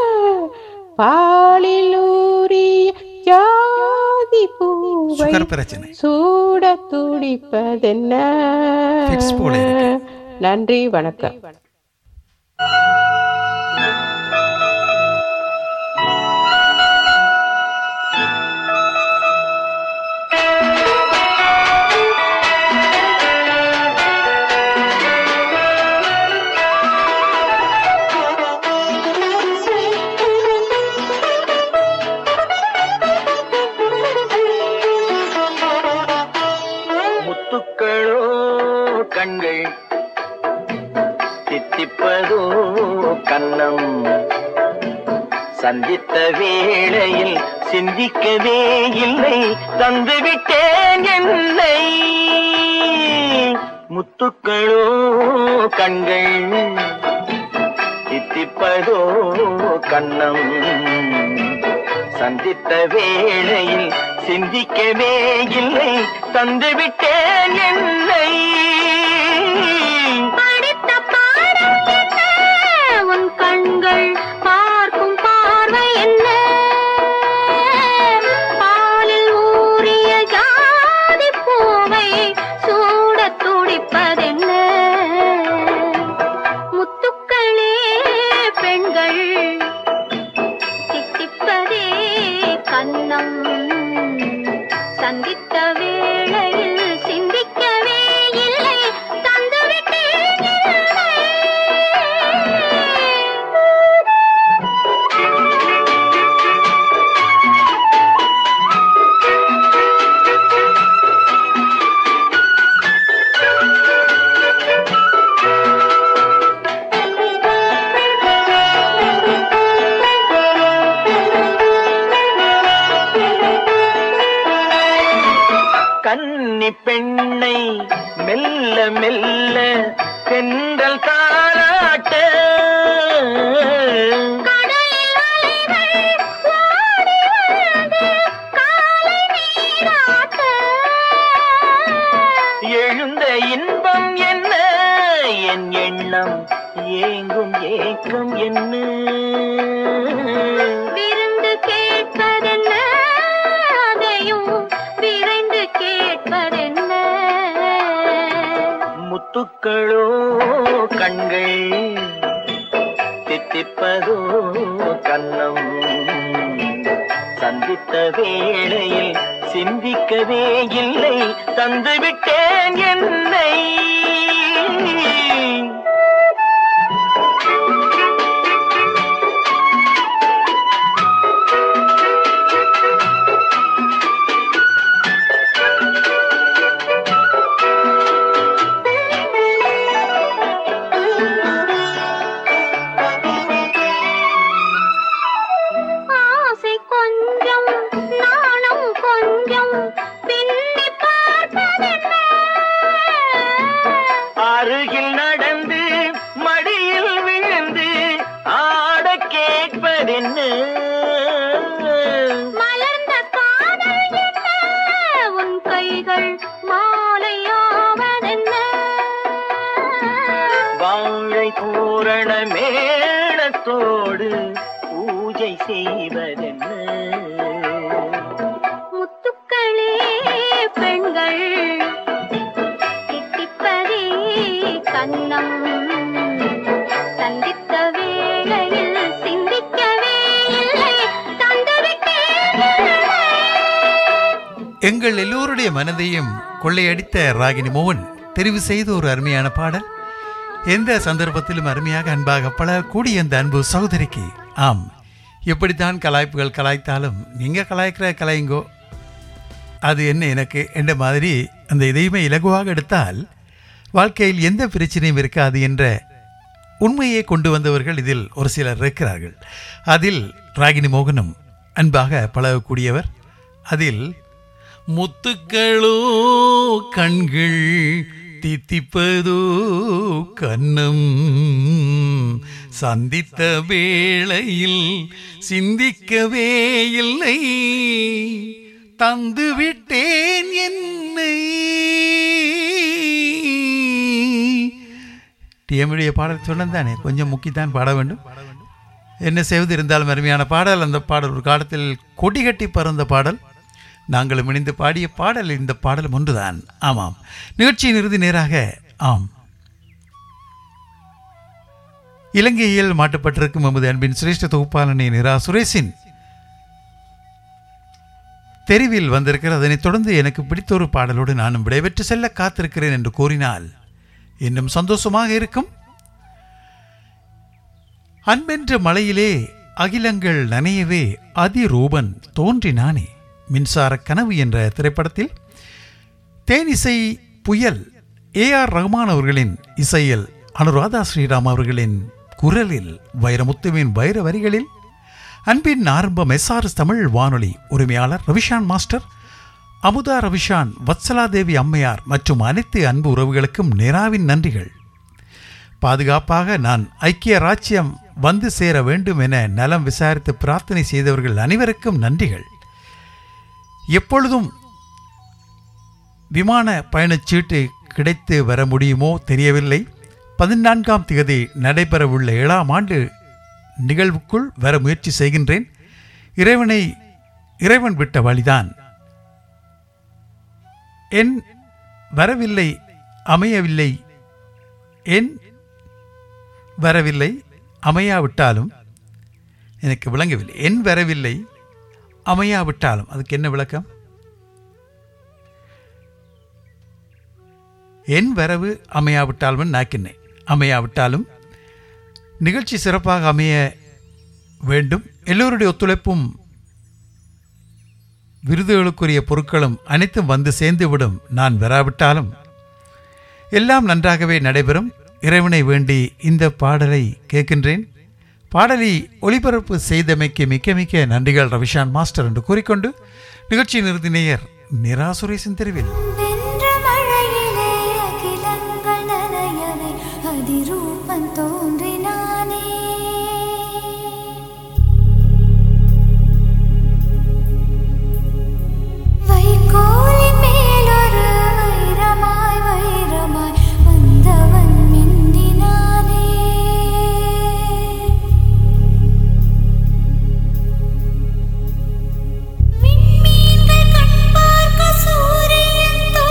பாலில் ஊறிய ஜாதி பூவை சுகர் பிரச்சனை சூட துடிப்பதென்ன Fits போல இருக்கு. நன்றி வணக்கம் முத்துக்களோ கண்கள் தித்திப்பதோ கன்னம் சந்தித்த வேளையில் சிந்திக்கவே இல்லை தந்துவிட்டேன் என்னை முத்துக்களோ கண்கள் தித்திப்பதோ கன்னம் சந்தித்த வேளையில் சிந்திக்கவே இல்லை தந்துவிட்டேன் என்னை படித்த பாடம் என்ன உன் கண்கள் பார்க்கும் பார்வை என்ன பாலில் ஊறிய ஜாதி பூவை சூடத் துடிப்பதென்ன முத்துக்களே பெண்கள் தித்திப்பதே கன்னம் சந்தித்த வேளையில் சிந்திக்கவே இல்லை தந்துவிட்டேன் இல்லை. கன்னி பெண்ணை மெல்ல மெல்ல தென்றல் தாராட்ட கடலில் அலைகள் ஓடி வந்து காலை நீராட்ட. எழுந்த இன்பம் என்ன என் எண்ணம் ஏன் முத்துக்களோ கண்கள் தித்திப்பதோ கன்னம் சந்தித்த வேளையில் சிந்திக்கவே இல்லை தந்துவிட்டேன் என்னை ஆசை கொஞ்சம் நாணம் கொஞ்சம் பின்னி பார்ப்பதென்ன அருகில் நடந்து மடியில் விழுந்து ஆட கேட்பதென்ன மலர்ந்த காதல் என்ன உன் கைகள் மாலையாவதென்ன வாழை பூரண மேளத்தோடு பூஜை செய்வதென்ன முத்துக்களே பெண்கள் தித்திப்பதே கன்னம் சந்தித்த வேளையில் சிந்திக்கவே இல்லை தந்துவிட்டேன் எங்கள் எல்லோருடைய மனதையும் கொள்ளையடித்த ராகினி மோகன் தெரிவு செய்த ஒரு அருமையான பாடல் எந்த சந்தர்ப்பத்திலும் அருமையாக அன்பாக பல கூடிய அந்த அன்பு சகோதரிக்கு ஆம் எப்படித்தான் கலாய்ப்புகள் கலாய்த்தாலும் நீங்கள் கலாய்க்கிற கலாய்ங்கோ அது என்ன எனக்கு என்ற மாதிரி அந்த இதையுமே இலகுவாக எடுத்தால் வாழ்க்கையில் எந்த பிரச்சனையும் இருக்காது என்ற உண்மையை கொண்டு வந்தவர்கள் இதில் ஒரு சிலர் இருக்கிறார்கள் அதில் ராகினி மோகனும் அன்பாக பழகக்கூடியவர் அதில் முத்துக்களோ கண்கள் தித்திப்பதோ கண்ணம் சந்தித்த வேளையில் சிந்திக்கவே இல்லை தந்துவிட்டேன் என்னை டிஎம்முடைய பாடல் சொன்னதானே கொஞ்சம் முக்கித்தான் பாட வேண்டும் என்ன செய்வது இருந்தாலும் அருமையான பாடல் அந்த பாடல் ஒரு காலத்தில் கொடி கட்டி பறந்த பாடல் நாங்களும் இணைந்து பாடிய பாடல் இந்த பாடலும் ஒன்றுதான் ஆமாம் நிகழ்ச்சியின் இறுதி நேராக ஆம் இலங்கையில் மாட்டப்பட்டிருக்கும் எமது அன்பின் சிரேஷ்ட தொகுப்பாளனை நிரா சுரேஷின் தெரிவில் வந்திருக்கிற அதனைத் தொடர்ந்து எனக்கு பிடித்த ஒரு பாடலோடு நானும் விடைபெற்று செல்ல காத்திருக்கிறேன் என்று கூறினால் இன்னும் சந்தோஷமாக இருக்கும் அன்பென்ற மலையிலே அகிலங்கள் நனையவே அதிரூபன் தோன்றினானே மின்சார கனவு என்ற திரைப்படத்தில் தேனிசை புயல் ஏ ஆர் ரஹ்மான் அவர்களின் இசையில் அனுராதா ஸ்ரீராம் அவர்களின் குரலில் வைரமுத்துவின் வைர வரிகளில் அன்பின் ஆரம்பம் எஸ்ஆர்எஸ் தமிழ் வானொலி உரிமையாளர் ரவிஷான் மாஸ்டர் அமுதா ரவிஷான் வத்சலாதேவி அம்மையார் மற்றும் அனைத்து அன்பு உறவுகளுக்கும் நிராவின் நன்றிகள் பாதுகாப்பாக நான் ஐக்கிய ராச்சியம் வந்து சேர வேண்டும் என நலம் விசாரித்து பிரார்த்தனை செய்தவர்கள் அனைவருக்கும் நன்றிகள் எப்பொழுதும் விமான பயணச்சீட்டு கிடைத்து வர முடியுமோ தெரியவில்லை பதினான்காம் திகதி நடைபெறவுள்ள ஏழாம் ஆண்டு நிகழ்வுக்குள் வர முயற்சி செய்கின்றேன் இறைவனை இறைவன் விட்ட வழிதான் என் வரவில்லை அமையவில்லை என் வரவில்லை அமையாவிட்டாலும் எனக்கு விளங்கவில்லை என் வரவில்லை அமையாவிட்டாலும் அதுக்கு என்ன விளக்கம் என் வரவு அமையாவிட்டாலும் நாக்கினேன் அமையாவிட்டாலும் நிகழ்ச்சி சிறப்பாக அமைய வேண்டும் எல்லோருடைய ஒத்துழைப்பும் விருதுகளுக்குரிய பொருட்களும் அனைத்தும் வந்து சேர்ந்துவிடும் நான் வராவிட்டாலும் எல்லாம் நன்றாகவே நடைபெறும் இறைவனை வேண்டி இந்த பாடலை கேட்கின்றேன் பாடலை ஒளிபரப்பு செய்தமைக்கு மிக்க மிக்க நன்றிகள் ரவிஷான் மாஸ்டர் என்று கூறிக்கொண்டு நிகழ்ச்சியின் இறுதி நேயர் நிராசுரேசன் தெருவில் வென்ற மழையிலே அகிலங்கள் நனையவே அதிரூபன் தோன்றினானே வைக்கோலின் மேலொரு வைரமாய் வைரமாய் வந்தவன் மின்னினானே விண்மீன்கள் கண் பார்க்க சூரியன் தோ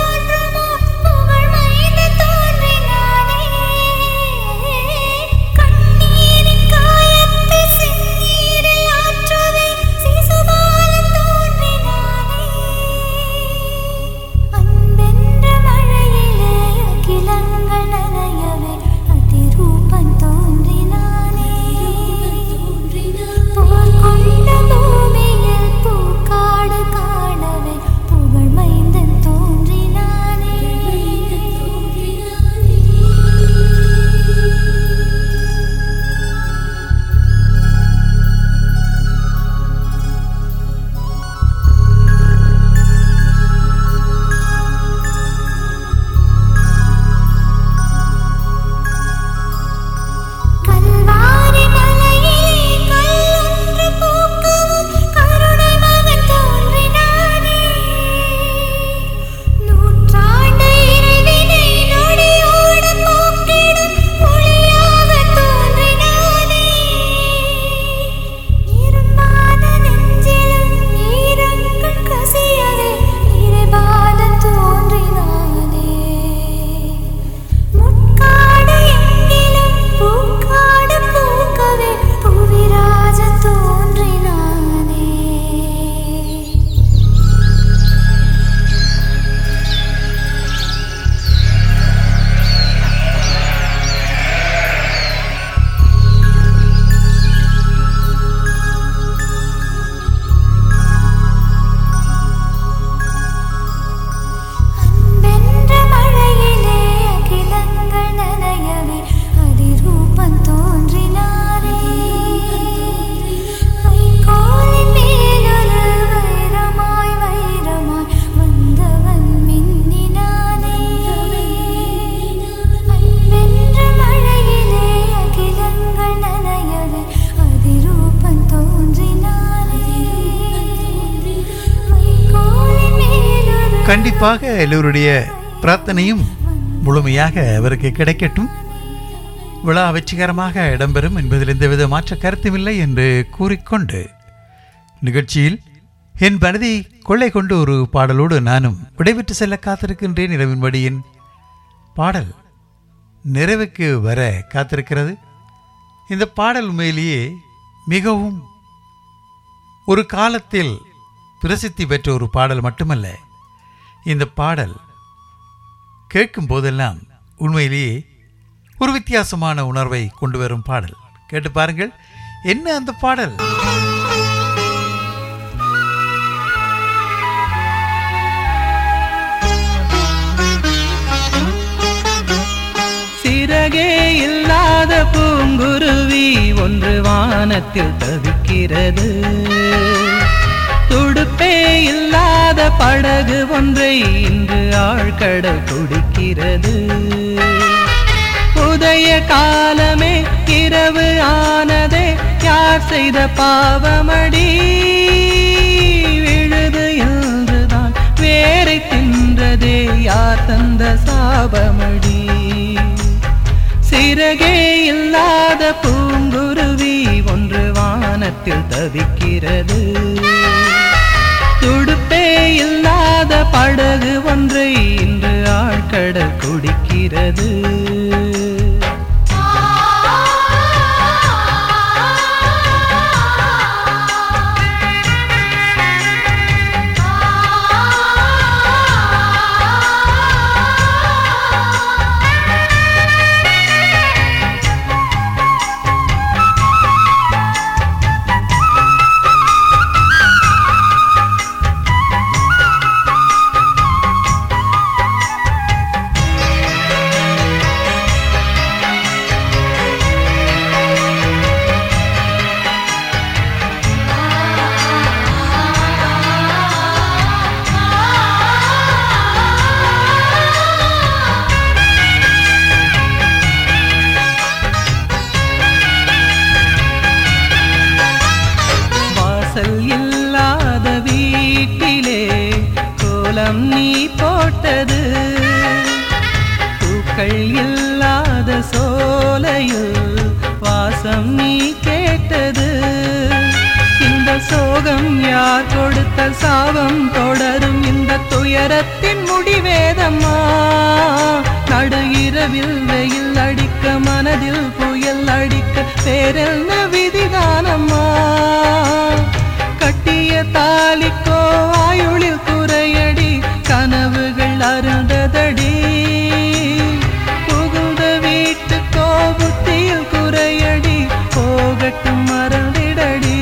கண்டிப்பாக எல்லோருடைய பிரார்த்தனையும் முழுமையாக அவருக்கு கிடைக்கட்டும் விழா வெற்றிகரமாக இடம்பெறும் என்பதில் எந்தவித மாற்ற கருத்துமில்லை என்று கூறிக்கொண்டு நிகழ்ச்சியில் என் மனதை கொள்ளை கொண்டு ஒரு பாடலோடு நானும் விடைபெற்று செல்ல காத்திருக்கின்றேன் இரவின்படி என் பாடல் நிறைவுக்கு வர காத்திருக்கிறது இந்த பாடல் உண்மையிலேயே மிகவும் ஒரு காலத்தில் பிரசித்தி பெற்ற ஒரு பாடல் மட்டுமல்ல இந்த பாடல் கேட்கும் போதெல்லாம் உண்மையிலேயே ஒரு வித்தியாசமான உணர்வை கொண்டு வரும் பாடல் கேட்டு பாருங்கள் என்ன அந்த பாடல் சிறகே இல்லாத பூங்குருவி ஒன்று வானத்தில் தவிக்கிறது துடுப்பே இல்லாத படகு ஒன்றை இன்று ஆழ்கடல் குடிக்கிறது உதய காலமே இரவு ஆனதே யார் செய்த பாவமடி விழுது என்றுதான் வேரை தின்றதே யார் தந்த சாபமடி சிறகே இல்லாத பூங்குருவி ஒன்று வானத்தில் தவிக்கிறது துடுப்பே இல்லாத படகு ஒன்றை இன்று ஆழ்கடல் குடிக்கிறது வாசல் இல்லாத வீட்டிலே கோலம் நீ போட்டது பூக்கள் இல்லாத சோலையில் வாசம் நீ கேட்டது இந்த சோகம் யார் கொடுத்த சாபம் தொடரும் இந்த துயரத்தின் முடிவேதம்மா நடு இரவில் வெயில் அடிக்க மனதில் புயல் அடிக்க வேறென்ன விதிதானம்மா கட்டிய தாலிக்கோ ஆயுளில் குறையடி கனவுகள் அருந்ததடி புகுந்த வீட்டுக்கோ புத்தியில் குறையடி போகட்டும் மறந்திடடி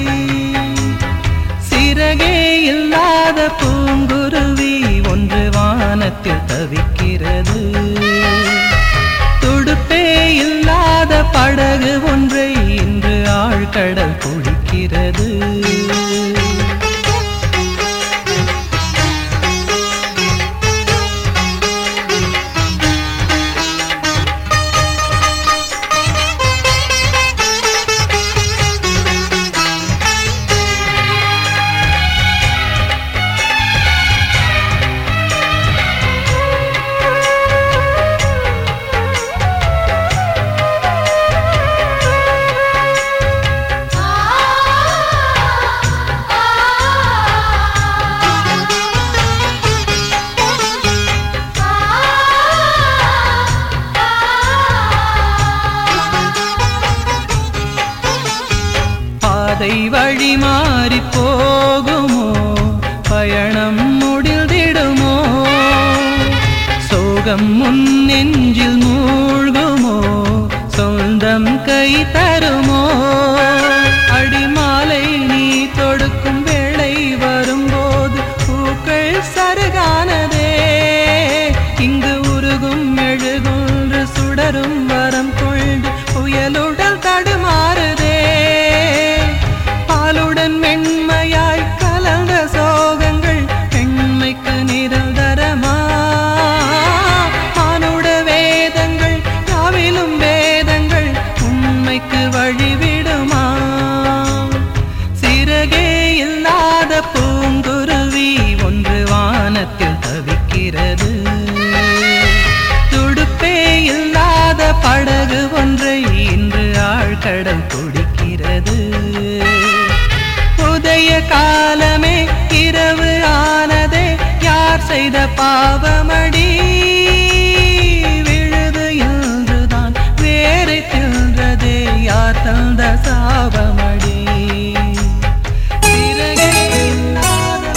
சிறகே இல்லாத பூங்குருவி ஒன்று வானத்தில் தவிக்கிறது துடுப்பே இல்லாத படகு ஒன்றை இன்று ஆழ்கடல் குடிக்கிறது பாதை வழி மாறி போகுமோ பயணம் முடிந்திடுமோ சோகம் முன் நெஞ்சில் மூழ்குமோ சொந்தம் கை தருமோ அடிமாலை நீ தொடுக்கும் வேளை வரும்போது பூக்கள் சருகானதே இங்கு உருகும் மெழுகுன்று சுடரும் வரம் கொண்டு புயலுடல் தடுமாறுதே பாலுடன் மென்மையாய் கலந்த சோகங்கள் பெண்மைக்கு நிரந்தரமா மானுட வேதங்கள் யாவிலும் வேதங்கள் உண்மைக்கு வழிவிடுமா சிறகே இல்லாத பூங்குருவி ஒன்று வானத்தில் தவிக்க காலமே இரவு ஆனதே யார் செய்த பாவமடி விழுது என்றுதான் வேரை தின்றதே யார் தந்த சாபமடி சிறகே இல்லாத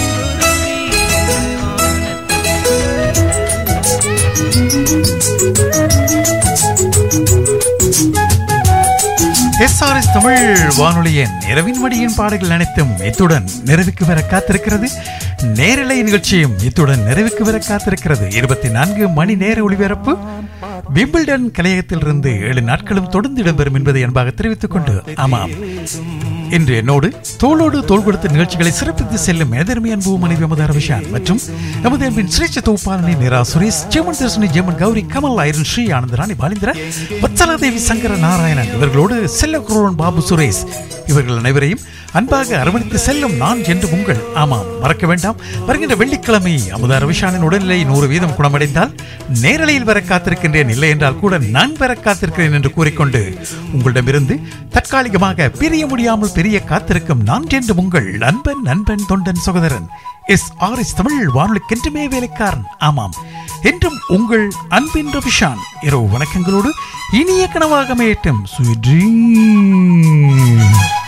எஸ்ஆர்எஸ் தமிழ் வானொலியின் இரவின் மடியின் பாடல்கள் அனைத்தும் இத்துடன் நிறைவுக்கு வர காத்திருக்கிறது நேரலை நிகழ்ச்சியும் இத்துடன் நிறைவுக்கு வர காத்திருக்கிறது இருபத்தி நான்கு மணி நேர ஒளிபரப்பு விம்பிள்டன் கலையகத்திலிருந்து ஏழு நாட்களும் தொடர்ந்து இடம்பெறும் என்பதை அன்பாக தெரிவித்துக் கொண்டு ஆமாம் இன்று என்னோடு தோளோடு தோள் கொடுத்த நிகழ்ச்சிகளை சிறப்பித்து செல்லும் எதிர்மை அன்பு மனைவி அமுத ரவிஷான் மற்றும் நமது அன்பின் சிரேஷ்ட தொகுப்பாளனி நிரா சுரேஷ் ஜெமன் தர்ஷினி ஜெமன் கௌரி கமல் ஐரன் ஸ்ரீ ஆனந்த ராணி பாலிந்திர வத்சலாதேவி சங்கர நாராயணன் இவர்களோடு செல்லகுருவன் பாபு சுரேஷ் இவர்கள் அனைவரையும் அன்பாக அரவணைத்து செல்லும் நான் என்று உங்கள் ஆமாம் மறக்க வேண்டாம் வருகின்ற வெள்ளிக்கிழமை அமுதா ரவிஷானின் உடல்நிலை நூறு வீதம் குணமடைந்தால் நேரலையில் வர காத்திருக்கின்றேன் இல்லை என்றால் கூட நான் வர காத்திருக்கிறேன் என்று கூறிக்கொண்டு உங்களிடமிருந்து தற்காலிகமாக பிரிய முடியாமல் பிரிய காத்திருக்கும் நான் என்று உங்கள் நண்பன் நண்பன் தொண்டன் சகோதரன் எஸ் ஆர் எஸ் தமிழ் வானொலிக்கென்றுமே வேலைக்காரன் ஆமாம் என்றும் உங்கள் அன்பின் ரவிஷான் இரவு வணக்கங்களோடு இனிய கனவாக மேட்டும் Sweet dreams.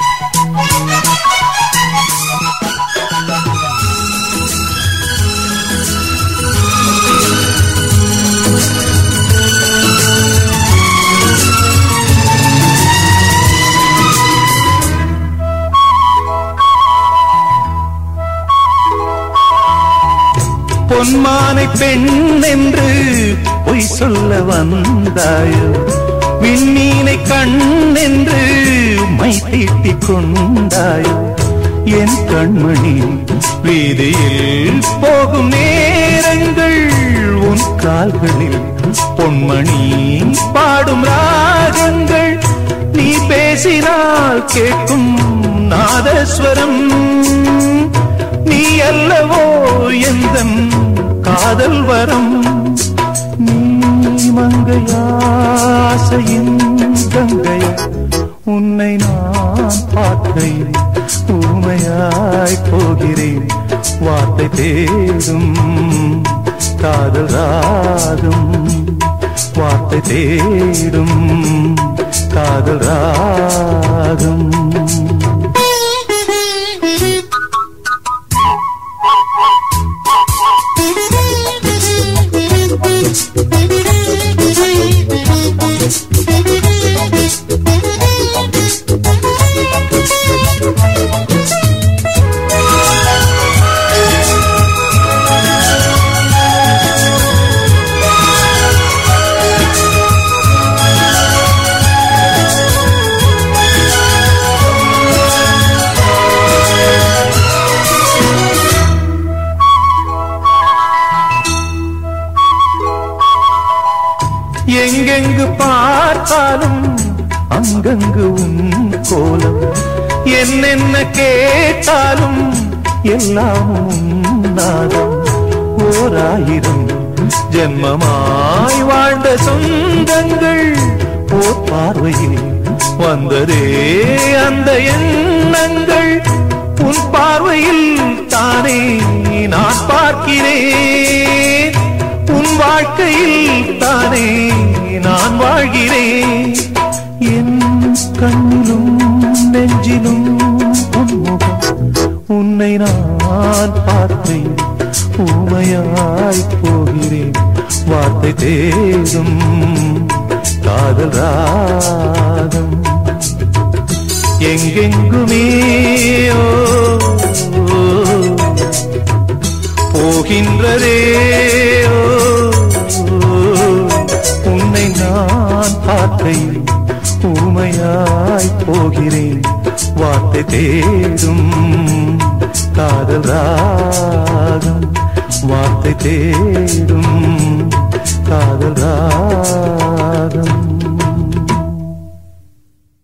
பொன்மானை பெண் என்று பொய் சொல்ல வந்தாயோ விண்ணீனை கண் என்று மை தீட்டிக் கொண்டாயோ என் கண்மணி வீதியில் போகும் நேரங்கள் உன் கால்களில் பொன்மணி பாடும் ராகங்கள் நீ பேசினால் கேட்கும் நாதஸ்வரம் நீ அல்லவோ எந்த காதல் வரம் நீ மங்கையாசையின் கங்கை உன்னை நான் பார்க்கையில் ஊமையாய் போகிறேன் வார்த்தை தேடும் காதல் ராகம் வார்த்தை தேடும் காதல் ராகம் எங்கெங்கு பார்த்தாலும் அங்கங்கு உன் கோலம் என்னென்ன கேட்டாலும் எல்லாம் உன் நாதம் ஓராயிரம் ஜென்மமாய் வாழ்ந்த சொந்தங்கள் ஓர் பார்வையில் வந்ததே அந்த எண்ணங்கள் உன் பார்வையில் தானே நான் பார்க்கிறேன் உன் வாழ்க்கையில் தானே நான் வாழ்கிறேன் என் கண்ணிலும் நெஞ்சிலும் உன்முகம் உன்னை நான் பார்த்தேன் ஊமையாய் போகிறேன் வார்த்தை தேடும் காதல் ராகம் எங்கெங்குமே ஓ, ஓ, போகின்றதே ஓ, ஓ, உன்னை நான் பார்க்கையில் ஊமையாய் போகிறேன் வார்த்தை தேடும் காதல் ராகம் வார்த்தை தேடும் காதல் ராகம்